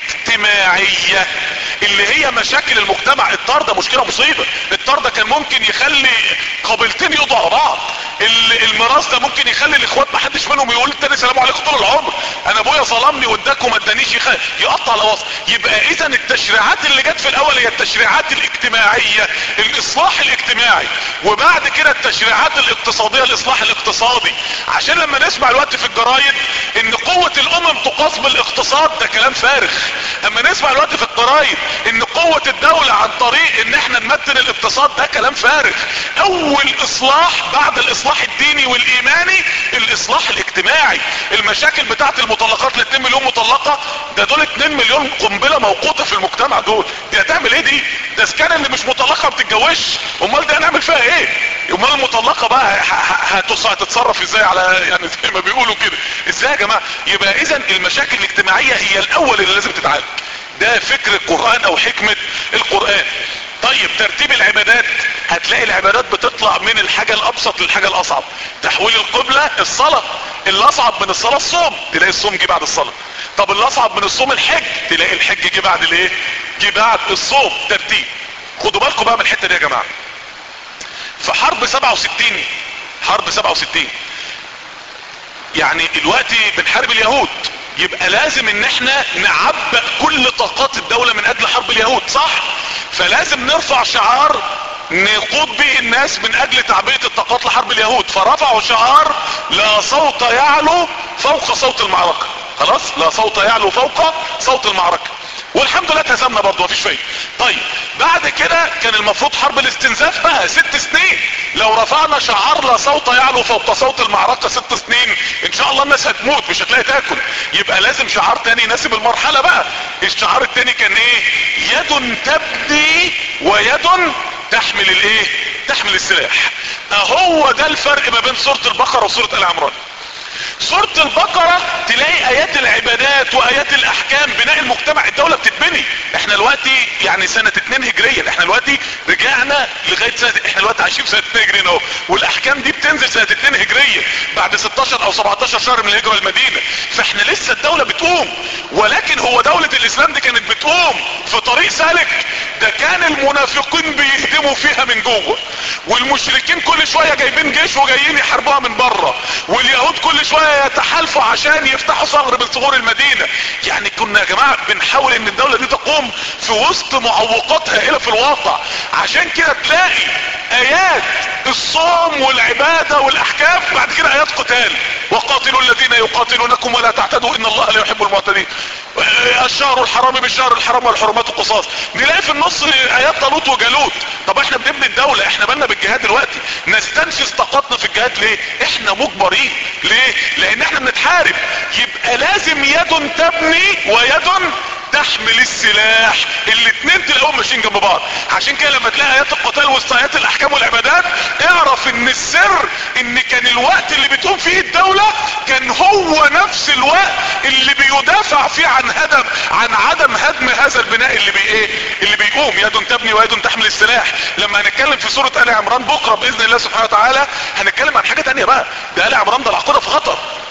الاجتماعية اللي هي مشاكل المجتمع الطار ده مشكلة مصيبة الطار ده كان ممكن يخلي قبيلتين يقضوا على بعض الميراث ده ممكن يخلي الاخوات ما حدش منهم يقول التاني سلام عليكم طول العمر انا ابويا ظلمني واداك وما ادانيش يقطع الاواصل يبقى اذا التشريعات اللي جت في الاول هي التشريعات الاجتماعية الاصلاح الاجتماعي وبعد كده التشريعات الاقتصادية الاصلاح الاقتصادي عشان لما نسمع الوقت في الجرايد ان قوة الامم تقاس بالاقتصاد ده كلام فارغ اما نسمع الوقت في الجرايد ان قوة الدولة عن طريق ان احنا نمتن الاقتصاد ده كلام فارغ اول اصلاح بعد الاصلاح الديني والايماني الاصلاح الاجتماعي المشاكل بتاعت المطلقات ال 2 مليون مطلقة ده دول 2 مليون قنبلة موقوتة في المجتمع دول دي هتعمل ايه دي ده سكان اللي مش مطلقة ما بتتجوزش امال دي هنعمل فيها ايه امال المطلقة بقى هتتصرف ازاي على يعني زي ما بيقولوا كده ازاي يا جماعة يبقى اذا المشاكل الاجتماعية هي الاول اللي لازم تتعالج ده فكر القرآن او حكمة القرآن طيب ترتيب العبادات هتلاقي العبادات بتطلع من الحاجة الابسط للحاجة الاصعب تحويل القبلة الصلاة اللي اصعب من الصلاة الصوم تلاقي الصوم جه بعد الصلاة طب اللي اصعب من الصوم الحج تلاقي الحج جه بعد الايه جه بعد الصوم ترتيب خدوا بالكم بقى من الحتة دي يا جماعة في حرب 67 حرب 67 يعني دلوقتي بنحارب اليهود يبقى لازم ان احنا نعبأ كل طاقات الدولة من اجل حرب اليهود صح فلازم نرفع شعار نقود به الناس من اجل تعبئة الطاقات لحرب اليهود فرفعوا شعار لا صوت يعلو فوق صوت المعركة خلاص لا صوت يعلو فوق صوت المعركة والحمد لله اتهزمنا برضه مفيش فايده طيب بعد كده كان المفروض حرب الاستنزاف بقى ست سنين لو رفعنا شعار لا صوت يعلو فوق صوت المعركه ست سنين ان شاء الله الناس هتموت مش هتلاقي تاكل يبقى لازم شعار تاني يناسب المرحله بقى الشعار التاني كان ايه يد تبدي ويد تحمل الايه تحمل السلاح اهو ده الفرق ما بين سوره البقره وسوره ال عمران سورة البقرة تلاقي ايات العبادات وايات الاحكام بناء المجتمع الدولة بتتبني احنا دلوقتي يعني سنة 2 هجريا احنا دلوقتي رجعنا لغاية سنة احنا دلوقتي عايشين في سنة 2 هجريا اهو والاحكام دي بتنزل سنة 2 هجريا بعد 16 او 17 شهر من الهجرة المدينة فاحنا لسه الدولة بتقوم ولكن هو دولة الاسلام دي كانت بتقوم في طريق سالك ده كان المنافقين بيهدموا فيها من جوه والمشركين كل شوية جايبين جيش وجايين يحاربوها من بره واليهود كل شوية يتحالفوا عشان يفتحوا ثغر من ثغور المدينة يعني كنا يا جماعة بنحاول ان الدولة دي تقوم في وسط معوقات هائلة في الواقع عشان كده تلاقي ايات الصوم والعبادة والاحكام بعد كده ايات قتال وقاتلوا الذين يقاتلونكم ولا تعتدوا ان الله لا يحب المعتدين الشهر الحرام بالشهر الحرام والحرمات قصاص نلاقي في النص ايات طالوت وجالوت طب احنا بنبني الدولة احنا بالنا بالجهاد دلوقتي نستنفذ طاقتنا في الجهاد ليه احنا مجبرين ليه لان احنا بنتحارب يبقى لازم يد تبني ويد تحمل السلاح الاتنين تلاقوهم ماشيين جنب بعض عشان كده لما تلاقي ايات القتال وسط ايات الاحكام والعبادات اعرف ان السر ان كان الوقت اللي بتقوم فيه الدولة كان هو نفس الوقت اللي بيدافع فيه عن هدم عن عدم هدم هذا البناء اللي بي ايه اللي بيقوم يد تبني ويد تحمل السلاح لما هنتكلم في سورة ال عمران بكرة باذن الله سبحانه وتعالى هنتكلم عن حاجة تانية بقى ده ال عمران ده العقيدة في خطر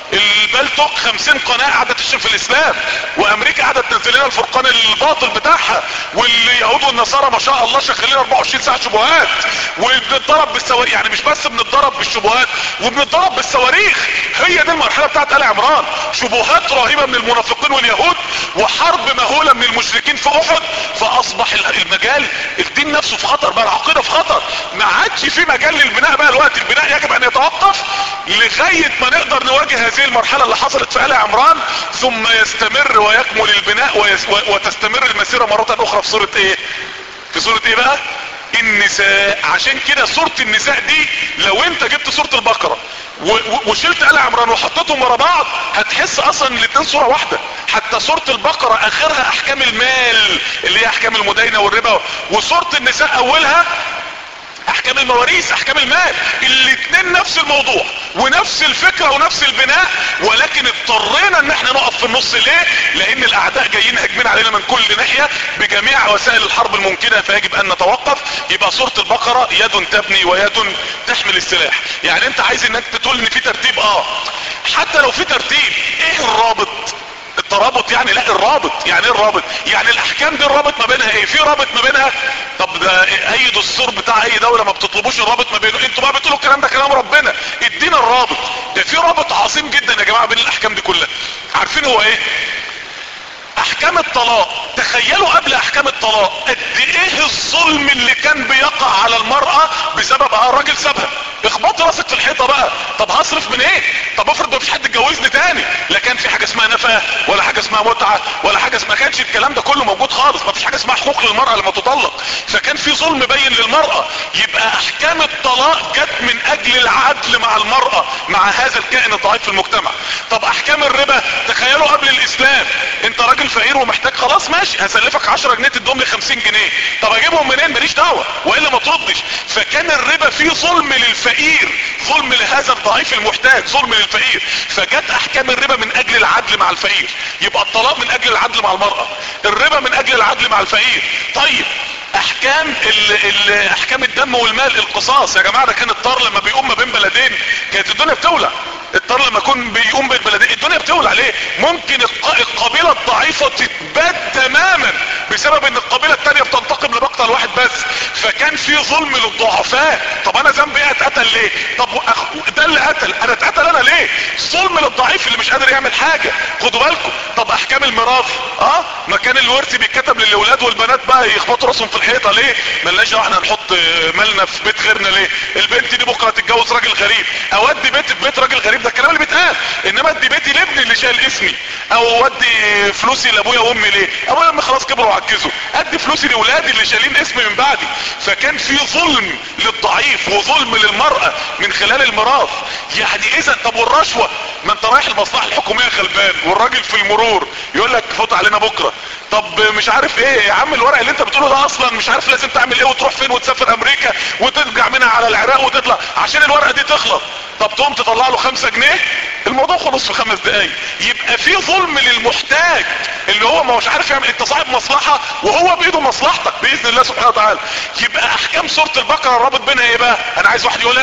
والبلتوك خمسين قناة قاعدة تشرف في الاسلام وامريكا قاعدة تنزل لنا الفرقان الباطل بتاعها واليهود والنصارى ما شاء الله شغالين 24 ساعة شبهات وبنتضرب بالصواريخ يعني مش بس بنتضرب بالشبهات وبنتضرب بالصواريخ هي دي المرحلة بتاعت ال عمران شبهات رهيبة من المنافقين واليهود وحرب مهولة من المشركين في احد فاصبح المجال الدين نفسه في خطر بقى العقيدة في خطر ما عادش في مجال للبناء بقى الوقت البناء يجب ان يتوقف لغاية ما نقدر نواجه هذه المرحلة اللي حصلت في ال عمران ثم يستمر ويكمل البناء ويس وتستمر المسيرة مرة اخرى في سورة ايه في سورة ايه بقى النساء عشان كده سورة النساء دي لو انت جبت سورة البقرة وشلت ال عمران وحطيتهم ورا بعض هتحس اصلا الاتنين صورة واحدة حتى سورة البقرة اخرها احكام المال اللي هي احكام المداينة والربا وسورة النساء اولها احكام المواريث احكام المال الاتنين نفس الموضوع ونفس الفكرة ونفس البناء ولكن اضطرينا ان احنا نقف في النص ليه لان الاعداء جايين هاجمين علينا من كل ناحية بجميع وسائل الحرب الممكنة فيجب ان نتوقف يبقى سورة البقرة يد تبني ويد تحمل السلاح يعني انت عايز انك تقول ان في ترتيب اه حتى لو في ترتيب ايه الرابط الترابط يعني لا الرابط يعني ايه الرابط يعني الاحكام دي الرابط ما بينها ايه في رابط ما بينها طب ده اي دستور بتاع اي دولة ما بتطلبوش الرابط ما بينه انتوا بقى بتقولوا الكلام ده كلام ربنا ادينا الرابط ده في رابط عظيم جدا يا جماعة بين الاحكام دي كلها عارفين هو ايه احكام الطلاق تخيلوا قبل احكام الطلاق قد ايه الظلم اللي كان بيقع على المرأة بسبب اه الراجل سابها اخبط راسك في الحيطة بقى طب هصرف من ايه طب افرض مفيش حد اتجوزني تاني لا كان في حاجة اسمها نفقة ولا حاجة اسمها متعة ولا حاجة اسمها كانش الكلام ده كله موجود خالص مفيش حاجة اسمها حقوق للمرأة لما تطلق فكان في ظلم بين للمرأة يبقى احكام الطلاق جت من اجل العدل مع المرأة مع هذا الكائن الضعيف في المجتمع طب احكام الربا تخيلوا قبل الاسلام انت راجل فقير ومحتاج خلاص ماشي هسلفك 10 جنيه تدوم لي 50 جنيه طب اجيبهم منين ماليش دعوه والا ما تردش فكان الربا فيه ظلم للفقير ظلم لهذا الضعيف المحتاج ظلم للفقير فجت احكام الربا من اجل العدل مع الفقير يبقى الطلاق من اجل العدل مع المرأة الربا من اجل العدل مع الفقير طيب احكام ال ال احكام الدم والمال القصاص يا جماعة ده كان الطار لما بيقوم ما بين بلدين كانت الدنيا بتولع الطار لما يكون بيقوم بين بلدين الدنيا بتولع ليه ممكن القبيلة الضعيفة تتباد تماما بسبب ان القبيلة التانية بتنتقم لمقتل واحد بس فكان في ظلم للضعفاء طب انا ذنبي ايه اتقتل ليه طب ده اللي قتل انا اتقتل انا ليه ظلم للضعيف اللي مش قادر يعمل حاجة خدوا بالكم طب احكام الميراث اه ما كان الورث بيتكتب للاولاد والبنات بقى يخبطوا راسهم في الحيطة ليه ملناش دعوه احنا هنحط مالنا في بيت غيرنا ليه البنت دي بكره تتجوز راجل غريب اودي بيت في بيت راجل غريب ده الكلام اللي بيتقال انما ادي بيتي لابني اللي شايل اسمي او ودي فلوسي لابويا وامي ليه ابويا وامي خلاص كبروا وعجزوا ادي فلوسي لاولادي اللي شايلين اسمي من بعدي فكان في ظلم للضعيف وظلم للمرأة من خلال الميراث يعني اذا طب والرشوة ما انت رايح المصلحة الحكومية غلبان والراجل في المرور يقول لك فوت علينا بكرة طب مش عارف ايه يا عم الورق اللي انت بتقوله ده اصلا مش عارف لازم تعمل ايه وتروح فين وتسافر امريكا وترجع منها على العراق وتطلع عشان الورقة دي تخلص طب تقوم تطلع له خمسة جنيه الموضوع خلص في خمس دقايق يبقى في ظلم للمحتاج اللي هو ما هوش عارف يعمل انت صاحب مصلحة وهو بايده مصلحتك باذن الله سبحانه وتعالى يبقى احكام سورة البقرة الرابط بينها ايه بقى انا عايز واحد يقولها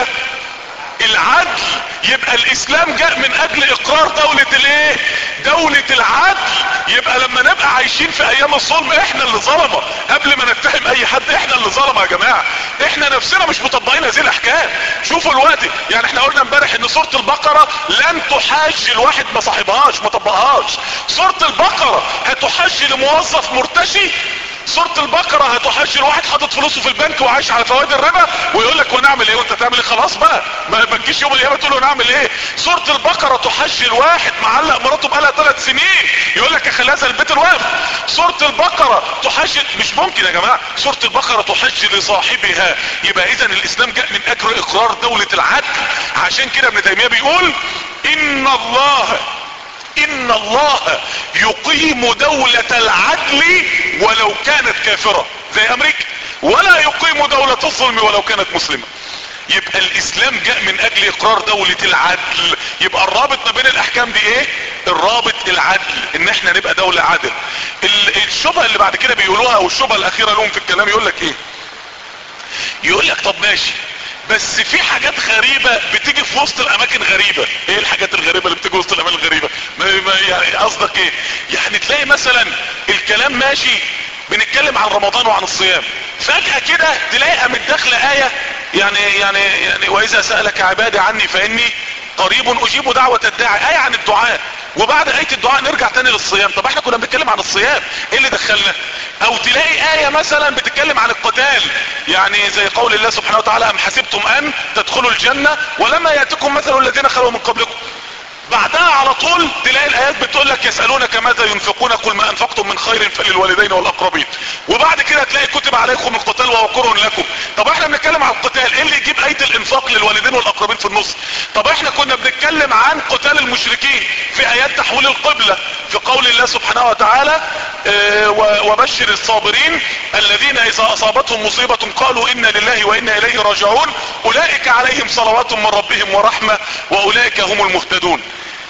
العدل يبقى الاسلام جاء من اجل اقرار دولة الايه دولة العدل يبقى لما نبقى عايشين في ايام الظلم احنا اللي ظلمة قبل ما نتهم اي حد احنا اللي ظلمة يا جماعة احنا نفسنا مش مطبقين هذه الاحكام شوفوا الوقت يعني احنا قلنا امبارح ان سورة البقرة لن تحاج الواحد ما صاحبهاش ما طبقهاش سورة البقرة هتحاج لموظف مرتشي سورة البقرة هتحج الواحد حاطط فلوسه في البنك وعايش على فوائد الربا ويقول لك ونعمل ايه وانت تعمل ايه خلاص بقى ما تجيش يوم القيامة تقول له نعمل ايه سورة البقرة تحج الواحد معلق مراته بقالها ثلاث سنين يقول لك اخليها زي البيت الواقف سورة البقرة تحج مش ممكن يا جماعة سورة البقرة تحج لصاحبها يبقى اذا الاسلام جاء من اجل اقرار دولة العدل عشان كده ابن تيمية بيقول ان الله ان الله يقيم دولة العدل ولو كانت كافرة زي امريكا ولا يقيم دولة الظلم ولو كانت مسلمة يبقى الاسلام جاء من اجل اقرار دولة العدل يبقى الرابط ما بين الاحكام دي ايه الرابط العدل ان احنا نبقى دولة عدل الشبهة اللي بعد كده بيقولوها والشبهة الاخيرة لهم في الكلام يقول لك ايه يقول لك طب ماشي بس في حاجات غريبة بتيجي في وسط الاماكن غريبة ايه الحاجات الغريبة اللي بتيجي وسط الاماكن الغريبة ما ما يعني قصدك ايه يعني تلاقي مثلا الكلام ماشي بنتكلم عن رمضان وعن الصيام فجأة كده تلاقي قامت داخلة آية يعني يعني يعني واذا سألك عبادي عني فاني قريب اجيب دعوة الداعي آية عن الدعاء وبعد آية الدعاء نرجع تاني للصيام طب احنا كنا بنتكلم عن الصيام ايه اللي دخلنا او تلاقي آية مثلا بتتكلم عن القتال يعني زي قول الله سبحانه وتعالى ام حسبتم ان تدخلوا الجنة ولما يأتكم مثل الذين خلوا من قبلكم بعدها على طول تلاقي الايات بتقول لك يسألونك ماذا ينفقون كل ما انفقتم من خير فللوالدين والاقربين وبعد كده تلاقي كتب عليكم القتال وهو كره لكم طب احنا بنتكلم عن القتال ايه اللي يجيب اية الانفاق للوالدين والاقربين في النص طب احنا كنا بنتكلم عن قتال المشركين في ايات تحويل القبلة في قول الله سبحانه وتعالى اه وبشر الصابرين الذين اذا اصابتهم مصيبة قالوا انا لله وانا اليه راجعون اولئك عليهم صلوات من ربهم ورحمة واولئك هم المهتدون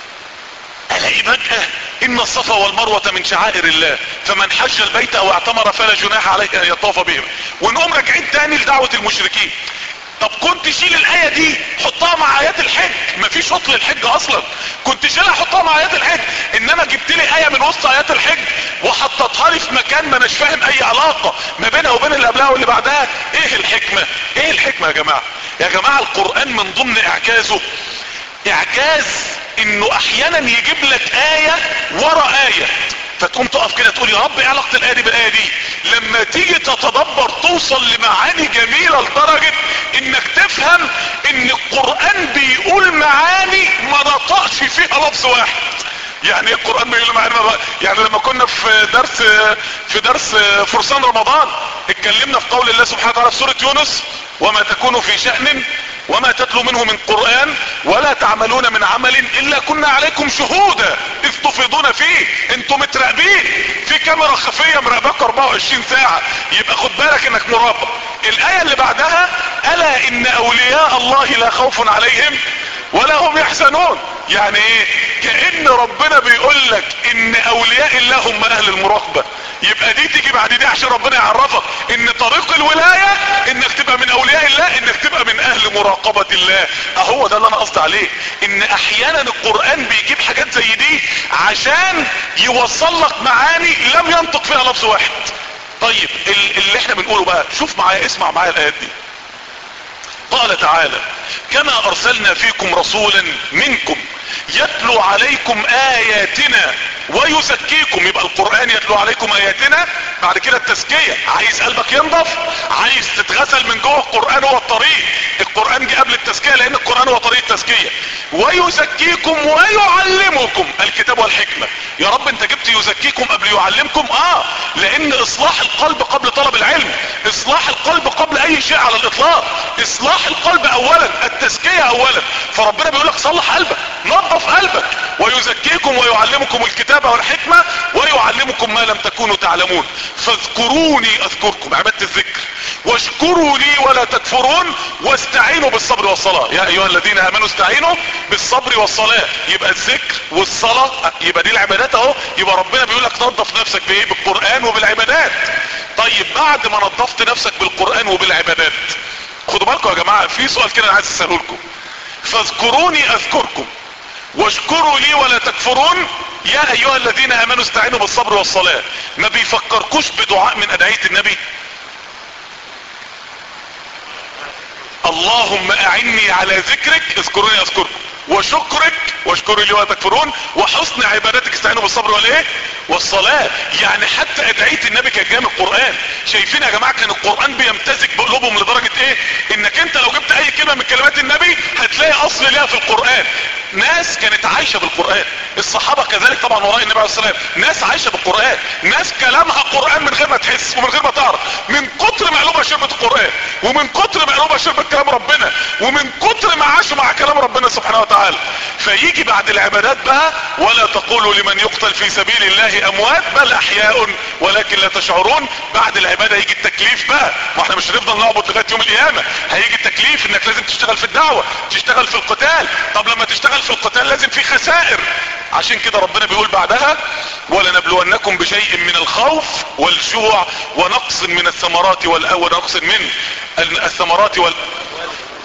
الاقي فجأة ان الصفا والمروة من شعائر الله فمن حج البيت او اعتمر فلا جناح عليه ان يطوف بهم ونقوم راجعين تاني لدعوة المشركين طب كنت شيل الاية دي حطها مع ايات الحج مفيش وصل الحج اصلا كنت شيلها حطها مع ايات الحج انما جبت لي اية من وسط ايات الحج وحطتها لي في مكان ما اناش فاهم اي علاقة ما بينها وبين اللي قبلها واللي بعدها ايه الحكمة ايه الحكمة يا جماعة يا جماعة القرآن من ضمن اعجازه اعجاز انه احيانا يجيب لك اية ورا اية فتقوم تقف كده تقول يا رب ايه علاقة الاية دي بالاية دي لما تيجي تتدبر توصل لمعاني جميلة لدرجة انك تفهم ان القرآن بيقول معاني ما نطقش فيها لفظ واحد يعني ايه القرآن بيقول معاني يعني لما كنا في درس في درس فرسان رمضان اتكلمنا في قول الله سبحانه وتعالى في سورة يونس وما تكون في شأن وما تتلو منه من قرآن ولا تعملون من عمل الا كنا عليكم شهودا اذ تفيضون فيه انتم متراقبين في كاميرا خفية مراقباك 24 ساعة يبقى خد بالك انك مراقب الاية اللي بعدها الا ان اولياء الله لا خوف عليهم ولا هم يحزنون يعني ايه كأن ربنا بيقول لك ان اولياء الله هم اهل المراقبة يبقى دي تيجي بعد دي عشان ربنا يعرفك ان طريق الولاية انك تبقى من اولياء الله انك تبقى من اهل مراقبة الله اهو ده اللي انا قصدي عليه ان احيانا القرآن بيجيب حاجات زي دي عشان يوصل لك معاني لم ينطق فيها لفظ واحد طيب اللي احنا بنقوله بقى شوف معايا اسمع معايا الايات دي قال تعالى كما ارسلنا فيكم رسولا منكم يتلو عليكم اياتنا ويزكيكم يبقى القرآن يتلو عليكم اياتنا بعد كده التزكية عايز قلبك ينضف عايز تتغسل من جوه القرآن هو الطريق القرآن جه قبل التزكية لان القرآن هو طريق التزكية ويزكيكم ويعلمكم الكتاب والحكمة يا رب انت جبت يزكيكم قبل يعلمكم اه لان اصلاح القلب قبل طلب العلم اصلاح القلب قبل اي شيء على الاطلاق اصلاح القلب اولا التزكية اولا فربنا بيقول لك صلح قلبك نظف قلبك ويزكيكم ويعلمكم الكتاب والحكمة ويعلمكم ما لم تكونوا تعلمون فاذكروني اذكركم عبادة الذكر واشكروا لي ولا تكفرون واستعينوا بالصبر والصلاة يا ايها الذين امنوا استعينوا بالصبر والصلاة يبقى الذكر والصلاة يبقى دي العبادات اهو يبقى ربنا بيقول لك نظف نفسك بايه بالقرآن وبالعبادات طيب بعد ما نظفت نفسك بالقرآن وبالعبادات خدوا بالكم يا جماعة في سؤال كده انا عايز اساله لكم فاذكروني اذكركم واشكروا لي ولا تكفرون يا ايها الذين امنوا استعينوا بالصبر والصلاة ما بيفكركوش بدعاء من ادعية النبي اللهم اعني على ذكرك اذكروني اذكركم وشكرك واشكروا لي ولا تكفرون وحسن عبادتك استعينوا بالصبر والايه والصلاة يعني حتى ادعية النبي كانت جايه من القرآن شايفين يا جماعة كان القرآن بيمتزج بقلوبهم لدرجة ايه انك انت لو جبت اي كلمة من كلمات النبي هتلاقي اصل ليها في القرآن ناس كانت عايشة بالقرآن الصحابة كذلك طبعا وراء النبي عليه الصلاة والسلام ناس عايشة بالقرآن ناس كلامها قرآن من غير ما تحس ومن غير ما تعرف من كتر ما قلوبها شربت القرآن ومن كتر ما قلوبها شربت كلام ربنا ومن كتر ما عاشوا مع كلام ربنا سبحانه وتعالى فيجي بعد العبادات بقى ولا تقولوا لمن يقتل في سبيل الله اموات بل احياء ولكن لا تشعرون بعد العبادة يجي التكليف بقى ما احنا مش هنفضل نعبد لغاية يوم القيامة هيجي التكليف انك لازم تشتغل في الدعوة تشتغل في القتال طب لما تشتغل في القتال لازم في خسائر عشان كده ربنا بيقول بعدها ولنبلونكم بشيء من الخوف والجوع ونقص من الثمرات ونقص من الثمرات وال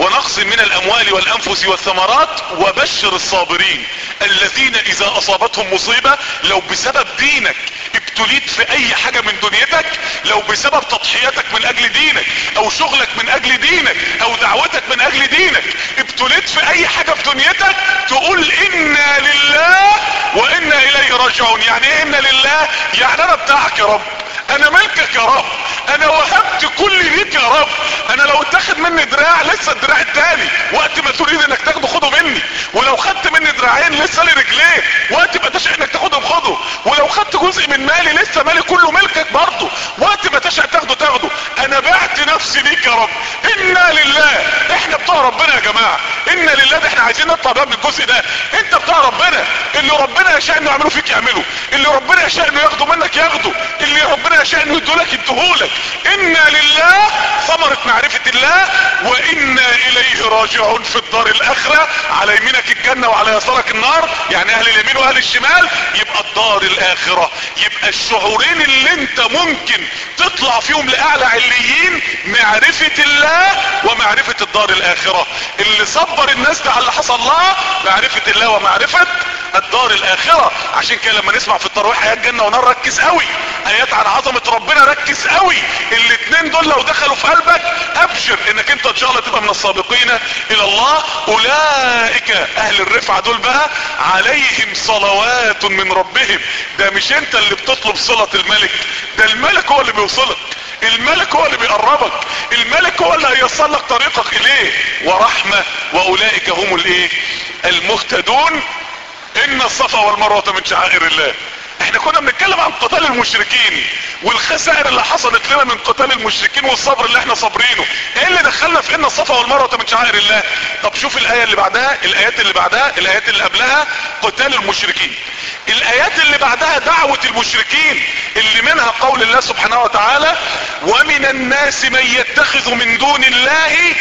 ونقص من الاموال والانفس والثمرات وبشر الصابرين الذين اذا اصابتهم مصيبة لو بسبب دينك ابتليت في اي حاجة من دنيتك لو بسبب تضحياتك من اجل دينك او شغلك من اجل دينك او دعوتك من اجل دينك ابتليت في اي حاجة في دنيتك تقول انا لله وانا اليه راجعون يعني ايه انا لله يعني انا بتاعك يا رب انا ملكك يا رب انا وهبت كل ليك يا رب انا لو اتاخد مني دراع لسه الدراع التاني وقت ما تريد انك تاخده خده مني ولو خدت مني دراعين لسه لي رجلين وقت ما تشاء انك تاخدهم خده ولو خدت جزء من مالي لسه مالي كله ملكك برضه وقت ما تشاء تاخده تاخده انا بعت نفسي ليك يا رب انا لله احنا بتوع ربنا يا جماعه انا لله ده احنا عايزين نطلع بقى من الجزء ده انت بتوع ربنا اللي ربنا يشاء انه يعمله فيك يعمله اللي ربنا يشاء انه ياخده منك ياخده اللي ربنا يشاء انه يدولك يديهولك انا لله ثمرة معرفة الله وانا اليه راجعون في الدار الاخرة على يمينك الجنة وعلى يسارك النار يعني اهل اليمين واهل الشمال يبقى الدار الاخرة يبقى الشعورين اللي انت ممكن تطلع فيهم لاعلى عليين معرفة الله ومعرفة الدار الاخرة اللي صبر الناس ده على اللي حصل لها معرفة الله ومعرفة الدار الاخرة عشان كده لما نسمع في التراويح ايات جنة ونار ركز قوي ايات عن عظمة ربنا ركز قوي الاتنين دول لو دخلوا في قلبك ابشر انك انت ان شاء الله تبقى من السابقين الى الله اولئك اهل الرفعة دول بقى عليهم صلوات من ربهم ده مش انت اللي بتطلب صلة الملك ده الملك هو اللي بيوصلك الملك هو اللي بيقربك الملك هو اللي هيصل لك طريقك اليه ورحمة واولئك هم الايه المهتدون ان الصفا والمروة من شعائر الله احنا كنا بنتكلم عن قتال المشركين والخسائر اللي حصلت لنا من قتال المشركين والصبر اللي احنا صابرينه ايه اللي دخلنا في ان الصفا والمروة من شعائر الله طب شوف الاية اللي بعدها الايات اللي بعدها الايات اللي قبلها قتال المشركين الايات اللي بعدها دعوة المشركين اللي منها قول الله سبحانه وتعالى ومن الناس من يتخذ من دون الله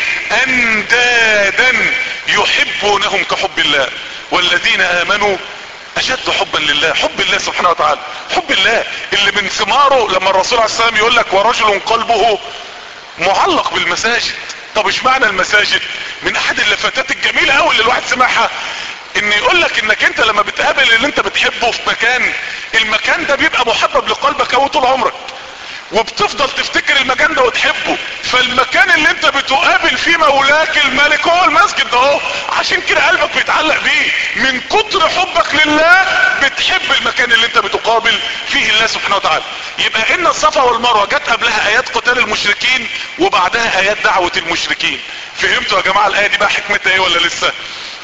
اندادا يحبونهم كحب الله والذين امنوا اشد حبا لله حب الله سبحانه وتعالى حب الله اللي من ثماره لما الرسول عليه السلام يقول لك ورجل قلبه معلق بالمساجد طب ايش معنى المساجد من احد اللفتات الجميلة قوي اللي الواحد سمعها ان يقول لك انك انت لما بتقابل اللي انت بتحبه في مكان المكان ده بيبقى محبب لقلبك قوي طول عمرك وبتفضل تفتكر المكان ده وتحبه فالمكان اللي انت بتقابل فيه مولاك الملك هو المسجد ده اهو عشان كده قلبك بيتعلق بيه من كتر حبك لله بتحب المكان اللي انت بتقابل فيه الله سبحانه وتعالى يبقى ان الصفا والمروه جت قبلها ايات قتال المشركين وبعدها ايات دعوه المشركين فهمتوا يا جماعه الايه دي بقى حكمتها ايه ولا لسه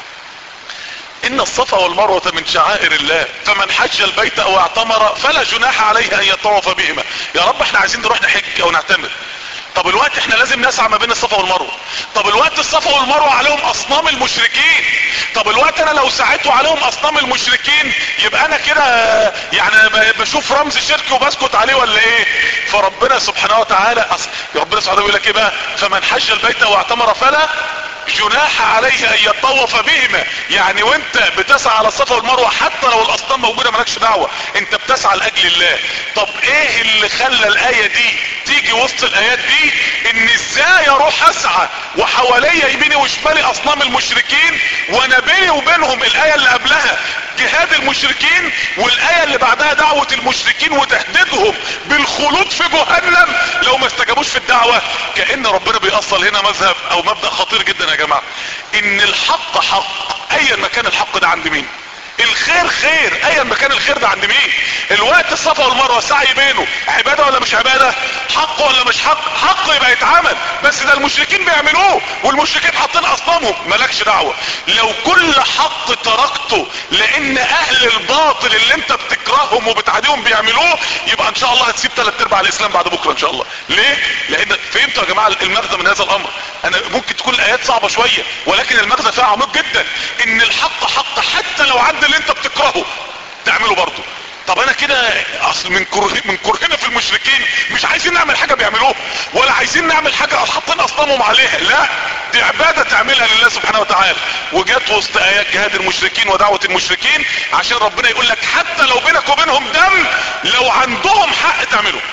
ان الصفا والمروة من شعائر الله فمن حج البيت او اعتمر فلا جناح عليه ان يطوف بهما يا رب احنا عايزين نروح نحج او نعتمر طب الوقت احنا لازم نسعى ما بين الصفا والمروة طب الوقت الصفا والمروة عليهم اصنام المشركين طب الوقت انا لو ساعدته عليهم اصنام المشركين يبقى انا كده يعني بشوف رمز شركي وبسكت عليه ولا ايه فربنا سبحانه وتعالى أص... ربنا سبحانه يقول لك ايه بقى فمن حج البيت واعتمر فلا جناح عليه ان يطوف بهما يعني وانت بتسعى على الصفا والمروة حتى لو الاصنام موجودة مالكش دعوة انت بتسعى لاجل الله طب ايه اللي خلى الاية دي تيجي وسط الايات دي ان ازاي اروح اسعى وحواليا يميني وشمالي اصنام المشركين وانا بيني وبينهم الاية اللي قبلها جهاد المشركين والاية اللي بعدها دعوة المشركين وتهديدهم بالخلود في جهنم لو ما استجابوش في الدعوة كأن ربنا بيأصل هنا مذهب او مبدأ خطير جدا يا جماعة ان الحق حق ايا ما كان الحق ده عند مين الخير خير ايا ما كان الخير ده عند مين الوقت الصفا والمروه سعي بينه عباده ولا مش عباده حق ولا مش حق حق يبقى يتعمل بس ده المشركين بيعملوه والمشركين حاطين اصنامهم مالكش دعوه لو كل حق تركته لان اهل الباطل اللي انت بتكرههم وبتعاديهم بيعملوه يبقى ان شاء الله هتسيب ثلاث ارباع الاسلام بعد بكره ان شاء الله ليه لان فهمتوا يا جماعه المغزى من هذا الامر انا ممكن تكون الايات صعبه شويه ولكن المغزى فيها عميق جدا ان الحق حق حتى لو عند اللي انت بتكرهه تعمله برضه طب انا كده اصل من كره من كرهنا في المشركين مش عايزين نعمل حاجه بيعملوها ولا عايزين نعمل حاجه حاطين اصنامهم عليها لا دي عباده تعملها لله سبحانه وتعالى وجت وسط ايات جهاد المشركين ودعوه المشركين عشان ربنا يقول لك حتى لو بينك وبينهم دم لو عندهم حق تعمله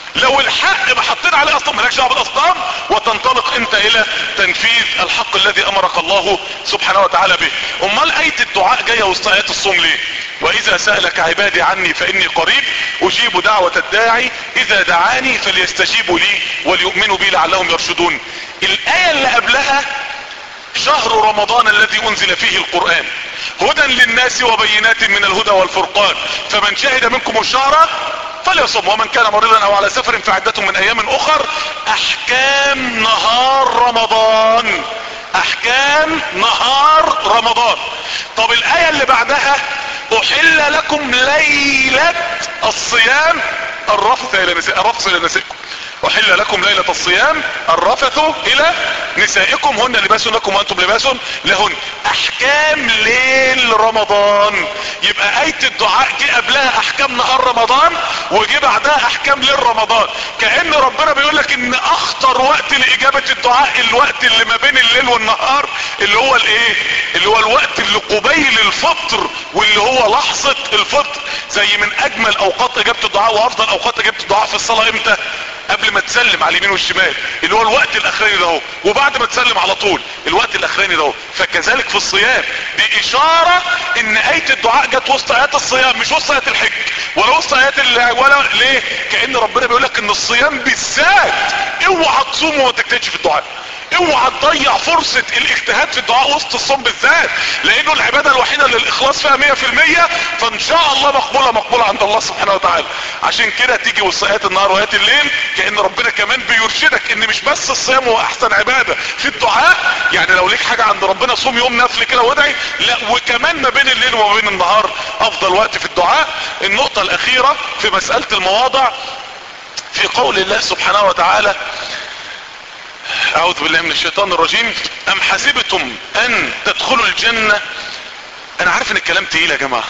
لو الحق ما حطينا عليه اصلا مالكش دعوه بالاصنام وتنطلق انت الى تنفيذ الحق الذي امرك الله سبحانه وتعالى به امال ايه الدعاء جايه وسط ايات الصوم ليه واذا سالك عبادي عني فاني قريب اجيب دعوه الداعي اذا دعاني فليستجيبوا لي وليؤمنوا بي لعلهم يرشدون الايه اللي قبلها شهر رمضان الذي انزل فيه القرآن هدى للناس وبينات من الهدى والفرقان فمن شهد منكم الشهر فليصم ومن كان مريضا او على سفر فعدة من ايام اخر احكام نهار رمضان احكام نهار رمضان طب الاية اللي بعدها احل لكم ليلة الصيام الرفث الى نساء الرفث الى نسائكم احل لكم ليلة الصيام الرفث الى نسائكم هن لباس لكم وانتم لباس لهن احكام ليل رمضان يبقى اية الدعاء جه قبلها احكام نهار رمضان وجه بعدها احكام ليل رمضان كأن ربنا بيقول لك ان اخطر وقت لاجابة الدعاء الوقت اللي ما بين الليل والنهار اللي هو الايه اللي هو الوقت اللي قبيل الفطر واللي هو لحظة الفطر زي من اجمل اوقات اجابة الدعاء وافضل اوقات اجابة الدعاء في الصلاة امتى قبل ما تسلم على اليمين والشمال اللي هو الوقت الاخراني ده اهو وبعد ما تسلم على طول الوقت الاخراني ده اهو فكذلك في الصيام دي اشارة ان اية الدعاء جت وسط ايات الصيام مش وسط ايات الحج ولا وسط ايات ولا ليه كأن ربنا بيقول لك ان الصيام بالذات اوعى تصوم وما تجتهدش في الدعاء اوعى تضيع فرصة الاجتهاد في الدعاء وسط الصوم بالذات لانه العبادة الوحيدة اللي الاخلاص فيها مية في المية فان شاء الله مقبولة مقبولة عند الله سبحانه وتعالى عشان كده تيجي وسط النهار وآيات الليل كأن ربنا كمان بيرشدك ان مش بس الصيام هو احسن عبادة في الدعاء يعني لو ليك حاجة عند ربنا صوم يوم نفل كده وادعي لا وكمان ما بين الليل وما بين النهار افضل وقت في الدعاء النقطة الاخيرة في مسألة المواضع في قول الله سبحانه وتعالى اعوذ بالله من الشيطان الرجيم ام حسبتم ان تدخلوا الجنة انا عارف ان الكلام تقيل يا جماعة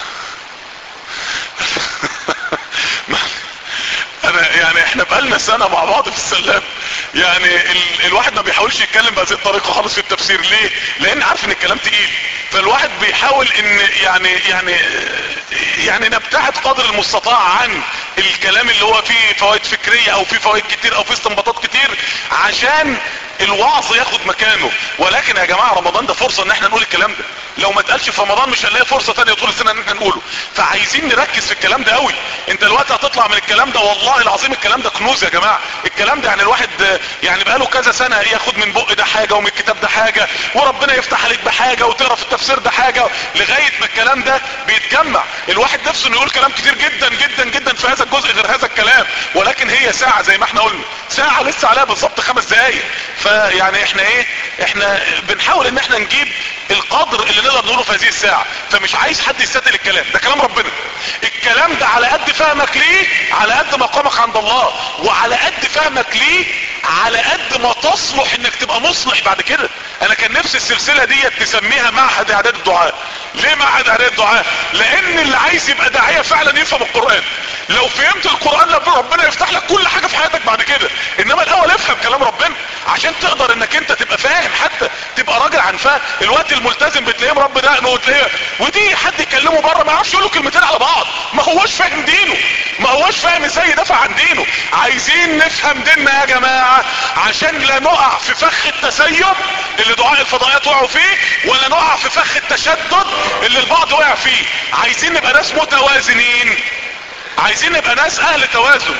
انا يعني احنا بقالنا سنة مع بعض في السلام يعني ال... الواحد ما بيحاولش يتكلم بهذه الطريقة خالص في التفسير ليه لان عارف ان الكلام تقيل فالواحد بيحاول ان يعني يعني يعني نبتعد قدر المستطاع عن الكلام اللي هو فيه فوائد فكرية او فيه فوائد كتير او فيه استنباطات كتير عشان الوعظ ياخد مكانه ولكن يا جماعة رمضان ده فرصة ان احنا نقول الكلام ده لو ما اتقالش في رمضان مش هنلاقي فرصة تانية طول السنة ان احنا نقوله فعايزين نركز في الكلام ده قوي انت دلوقتي هتطلع من الكلام ده والله العظيم الكلام ده كنوز يا جماعة الكلام ده يعني الواحد يعني بقاله كذا سنة ياخد من بق ده حاجة ومن الكتاب ده حاجة وربنا يفتح عليك بحاجة وتقرا في التفسير ده حاجة لغاية ما الكلام ده بيتجمع الواحد نفسه انه يقول كلام كتير جدا جدا جدا في هذا الجزء غير هذا الكلام ولكن هي ساعة زي ما احنا قلنا ساعة لسه عليها بالظبط خمس دقايق فيعني احنا ايه احنا بنحاول ان احنا نجيب القدر اللي نقدر نقوله في هذه الساعة فمش عايز حد يستثقل الكلام ده كلام ربنا الكلام ده على قد فهمك ليه على قد مقامك عند الله وعلى قد فهمك ليه على قد ما تصلح انك تبقى مصلح بعد كده انا كان نفسي السلسلة دي تسميها معهد اعداد الدعاء ليه معهد اعداد الدعاء لان اللي عايز يبقى داعية فعلا يفهم القرآن لو فهمت القرآن ربنا يفتح لك كل حاجة في حياتك بعد كده انما الاول افهم كلام ربنا عشان تقدر انك انت تبقى فاهم حتى تبقى راجل عن فهم الوقت الملتزم بتلاقيه مرب دقنه وتلاقيه ودي حد يكلمه بره ما يعرفش يقول له كلمتين على بعض ما هوش فاهم دينه ما هوش فاهم ازاي يدافع عن دينه عايزين نفهم ديننا يا جماعة عشان لا نقع في فخ التسيب اللي دعاء الفضائيات وقعوا فيه ولا نقع في فخ التشدد اللي البعض وقع فيه عايزين نبقى ناس متوازنين عايزين نبقى ناس اهل توازن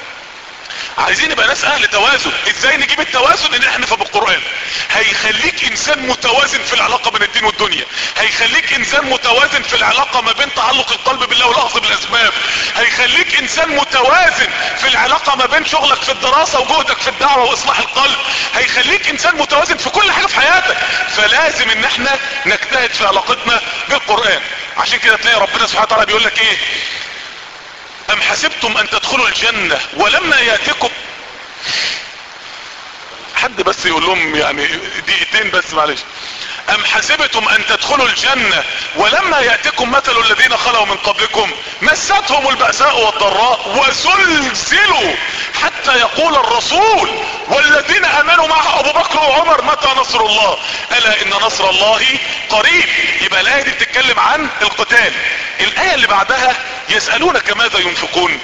عايزين نبقى ناس اهل توازن ازاي نجيب التوازن ان احنا نفهم القرآن هيخليك انسان متوازن في العلاقة بين الدين والدنيا هيخليك انسان متوازن في العلاقة ما بين تعلق القلب بالله والاخذ بالاسباب هيخليك انسان متوازن في العلاقة ما بين شغلك في الدراسة وجهدك في الدعوة واصلاح القلب هيخليك انسان متوازن في كل حاجة في حياتك فلازم ان احنا نجتهد في علاقتنا بالقرآن عشان كده تلاقي ربنا سبحانه وتعالى بيقول لك ايه ام حسبتم ان تدخلوا الجنة ولما ياتكم حد بس يقول لهم يعني دقيقتين بس معلش ام حسبتم ان تدخلوا الجنة ولما يأتكم مثل الذين خلوا من قبلكم مستهم البأساء والضراء وزلزلوا حتى يقول الرسول والذين امنوا معه ابو بكر وعمر متى نصر الله الا ان نصر الله قريب يبقى الايه دي بتتكلم عن القتال الايه اللي بعدها يسألونك ماذا ينفقون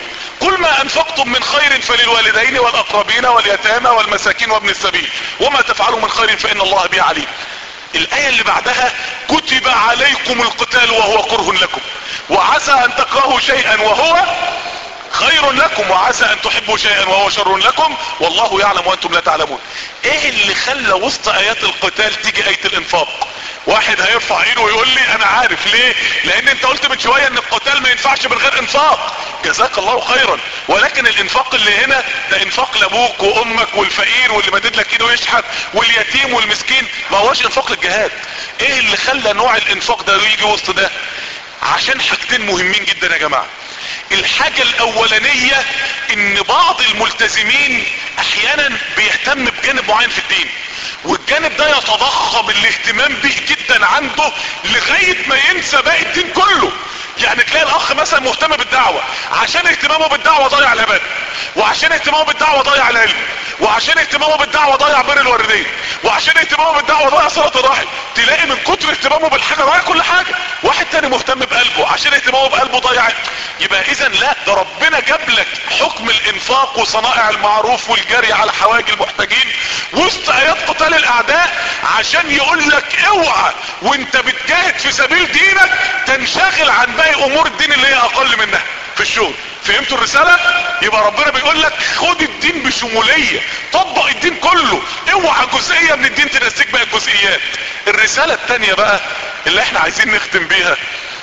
قل ما انفقتم من خير فللوالدين والاقربين واليتامى والمساكين وابن السبيل وما تفعلوا من خير فان الله به عليم الايه اللي بعدها كتب عليكم القتال وهو كره لكم وعسى ان تكرهوا شيئا وهو خير لكم وعسى ان تحبوا شيئا وهو شر لكم والله يعلم وانتم لا تعلمون ايه اللي خلى وسط ايات القتال تيجي اية الانفاق واحد هيرفع ايده ويقول لي انا عارف ليه لان انت قلت من شوية ان القتال ما ينفعش من غير انفاق جزاك الله خيرا ولكن الانفاق اللي هنا ده انفاق لابوك وامك والفقير واللي مدد لك ايده يشحت واليتيم والمسكين ما هوش انفاق للجهاد ايه اللي خلى نوع الانفاق ده يجي وسط ده عشان حاجتين مهمين جدا يا جماعة الحاجة الاولانية ان بعض الملتزمين احيانا بيهتم بجانب معين في الدين والجانب ده يتضخم الاهتمام به جدا عنده لغاية ما ينسى باقي الدين كله يعني تلاقي الاخ مثلا مهتم بالدعوة عشان اهتمامه بالدعوة ضيع العبادة وعشان اهتمامه بالدعوة ضيع العلم وعشان اهتمامه بالدعوة ضيع بر الوالدين وعشان اهتمامه بالدعوة ضيع صلاة الرحم تلاقي من كتر اهتمامه بالحاجة ضيع كل حاجة واحد تاني مهتم بقلبه عشان اهتمامه بقلبه ضيع يبقى اذا لا ده ربنا جاب لك حكم الانفاق وصنائع المعروف والجري على حواجي المحتاجين وسط ايات قتال الاعداء عشان يقول لك اوعى وانت بتجاهد في سبيل دينك تنشغل عن باقي امور الدين اللي هي اقل منها في الشغل فهمتوا الرسالة يبقى ربنا بيقول لك خد الدين بشمولية طبق الدين كله اوعى جزئية من الدين تنسيك بقى الجزئيات الرسالة التانية بقى اللي احنا عايزين نختم بيها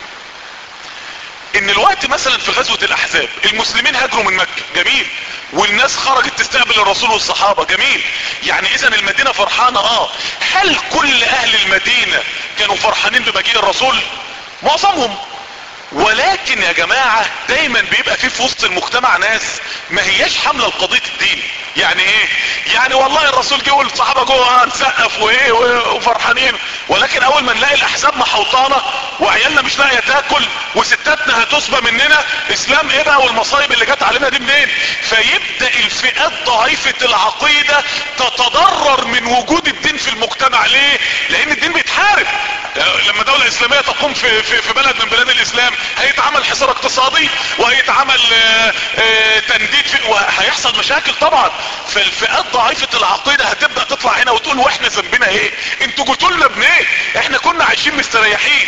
ان الوقت مثلا في غزوة الاحزاب المسلمين هاجروا من مكة جميل والناس خرجت تستقبل الرسول والصحابة جميل يعني اذا المدينة فرحانة اه هل كل اهل المدينة كانوا فرحانين بمجيء الرسول معظمهم ولكن يا جماعة دايما بيبقى في في وسط المجتمع ناس ما هياش حاملة لقضية الدين يعني ايه يعني والله الرسول جه والصحابة جوه نسقف وايه وفرحانين ولكن اول ما نلاقي الاحزاب محوطانة وعيالنا مش لاقية تاكل وستاتنا هتسبى مننا اسلام ايه بقى والمصايب اللي جت علينا دي منين فيبدأ الفئات ضعيفة العقيدة تتضرر من وجود الدين في المجتمع ليه لان الدين بيتحارب لما دولة اسلامية تقوم في, في, في بلد من بلاد الاسلام هيتعمل حصار اقتصادي وهيتعمل اه اه تنديد في وهيحصل مشاكل طبعا فالفئات ضعيفة العقيدة هتبدأ تطلع هنا وتقول واحنا ذنبنا ايه انتوا جيتوا لنا بنيه احنا كنا عايشين مستريحين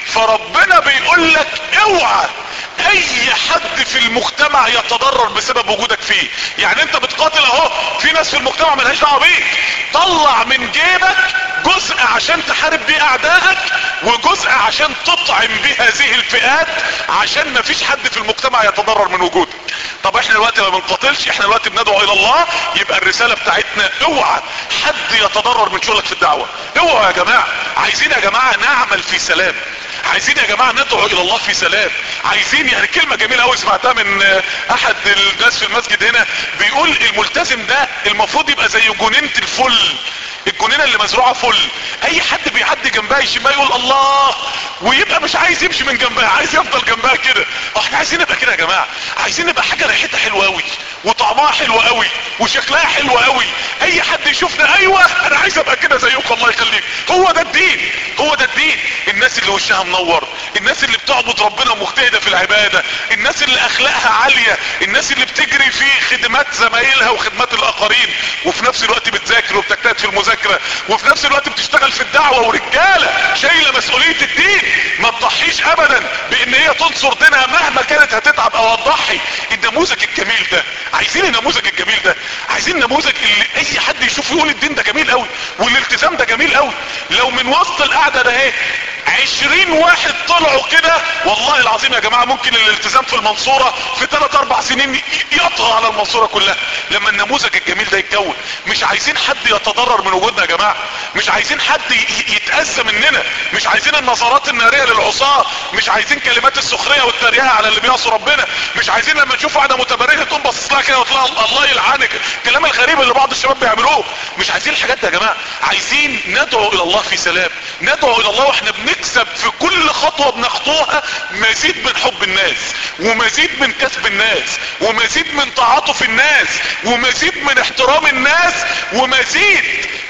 فربنا بيقول لك اوعى اي حد في المجتمع يتضرر بسبب وجودك فيه يعني انت بتقاتل اهو في ناس في المجتمع ملهاش دعوه بيك طلع من جيبك جزء عشان تحارب بيه اعدائك وجزء عشان تطعم بيه هذه الفئات عشان ما فيش حد في المجتمع يتضرر من وجودك طب احنا دلوقتي ما بنقاتلش احنا دلوقتي بندعو الى الله يبقى الرسالة بتاعتنا اوعى حد يتضرر من شغلك في الدعوة اوعى يا جماعة عايزين يا جماعة نعمل في سلام عايزين يا جماعة ندعو الى الله في سلام عايزين يعني كلمة جميلة قوي سمعتها من احد الناس في المسجد هنا بيقول الملتزم ده المفروض يبقى زي جنينة الفل الجنينة اللي مزروعة فل اي حد بيعدي جنبها يشمها يقول الله ويبقى مش عايز يمشي من جنبها عايز يفضل جنبها كده احنا عايزين نبقى كده يا جماعة عايزين نبقى حاجة ريحتها حلوة قوي وطعمها حلو قوي وشكلها حلو قوي اي حد يشوفنا ايوه انا عايز ابقى كده زيكم الله يخليك هو ده الدين هو ده الدين الناس اللي وشها منور الناس اللي بتعبد ربنا مجتهدة في العبادة الناس اللي اخلاقها عالية الناس اللي بتجري في خدمات زمايلها وخدمات الاخرين وفي نفس الوقت بتذاكر وبتجتهد في المذاكرة وفي نفس الوقت بتشتغل في الدعوة ورجالة شايلة مسؤولية الدين ما تضحيش ابدا بان هي تنصر دينها مهما كانت هتتعب او هتضحي النموذج الجميل ده عايزين النموذج الجميل ده عايزين نموذج اللي اي حد يشوف يقول الدين ده جميل قوي والالتزام ده جميل قوي لو من وسط القعدة ده ايه عشرين واحد طلعوا كده والله العظيم يا جماعة ممكن الالتزام في المنصورة في ثلاث اربع سنين يطغى على المنصورة كلها لما النموذج الجميل ده يتكون مش عايزين حد يتضرر من وجودنا يا جماعة مش عايزين حد يتأذى مننا مش عايزين النظرات النارية للعصاة مش عايزين كلمات السخرية والتريقة على اللي بيعصوا ربنا مش عايزين لما نشوف واحدة متبرجة تقوم باصص لها كده وتطلع الله يلعنك الكلام الغريب اللي بعض الشباب بيعملوه مش عايزين الحاجات دي يا جماعة عايزين ندعو الى الله في سلام ندعو الى الله واحنا بنكسب في كل خطوة بنخطوها مزيد من حب الناس ومزيد من كسب الناس ومزيد من تعاطف الناس ومزيد من احترام الناس ومزيد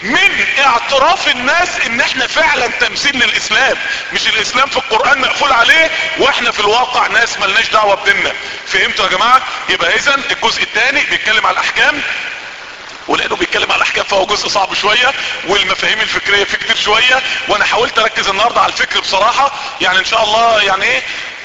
من اعتراف الناس ان احنا فعلا تمثيل للاسلام مش الاسلام في القرآن مقفول عليه واحنا في الواقع ناس ملناش دعوة بديننا فهمتوا يا جماعة يبقى اذا الجزء الثاني بيتكلم على الاحكام ولانه بيتكلم على الاحكام فهو جزء صعب شوية والمفاهيم الفكرية فيه كتير شوية وانا حاولت اركز النهاردة على الفكر بصراحة يعني ان شاء الله يعني ايه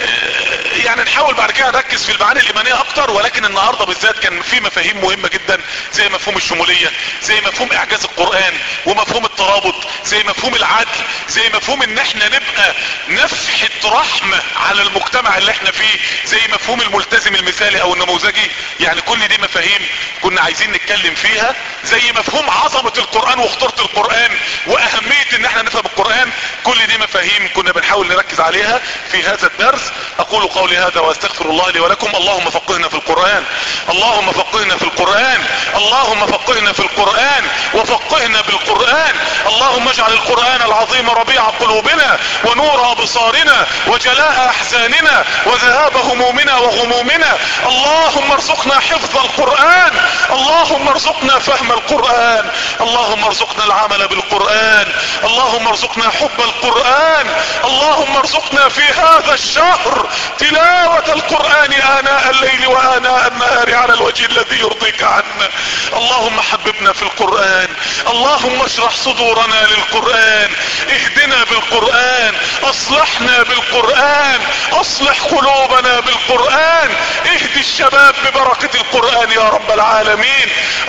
اه يعني نحاول بعد كده نركز في المعاني الايمانية اكتر ولكن النهاردة بالذات كان في مفاهيم مهمة جدا زي مفهوم الشمولية زي مفهوم اعجاز القرآن ومفهوم الترابط زي مفهوم العدل زي مفهوم ان احنا نبقى نفحة رحمة على المجتمع اللي احنا فيه زي مفهوم الملتزم المثالي او النموذجي يعني كل دي مفاهيم كنا عايزين نتكلم فيها زي مفهوم عظمة القرآن وخطورة القرآن واهمية ان احنا نفهم القرآن كل دي مفاهيم كنا بنحاول نركز عليها في هذا الدرس اقول قولي هذا واستغفر الله لي ولكم اللهم فقهنا في القرآن اللهم فقهنا في القرآن اللهم فقهنا في القرآن وفقهنا بالقرآن اللهم اجعل القرآن العظيم ربيع قلوبنا ونور ابصارنا وجلاء احزاننا وذهاب همومنا وغمومنا اللهم ارزقنا حفظ القرآن اللهم ارزقنا فهم القرآن اللهم ارزقنا العمل بالقرآن اللهم ارزقنا حب القرآن اللهم ارزقنا في هذا الشهر تلاوة القرآن آناء الليل وآناء النهار على الوجه الذي يرضيك عنا اللهم حببنا في القرآن اللهم اشرح صدورنا للقرآن اهدنا بالقرآن اصلحنا بالقرآن اصلح قلوبنا بالقرآن اهدي الشباب ببركة القرآن يا رب العالمين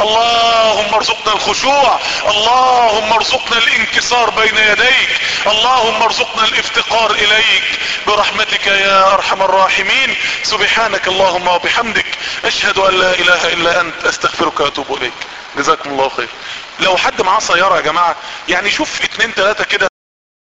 اللهم ارزقنا الخشوع اللهم ارزقنا الانكسار بين يديك اللهم ارزقنا الافتقار اليك برحمتك يا ارحم الراحمين سبحانك اللهم وبحمدك اشهد ان لا اله الا انت استغفرك واتوب اليك جزاكم الله خير لو حد معاه سيارة يا جماعة يعني شوف اتنين تلاتة كده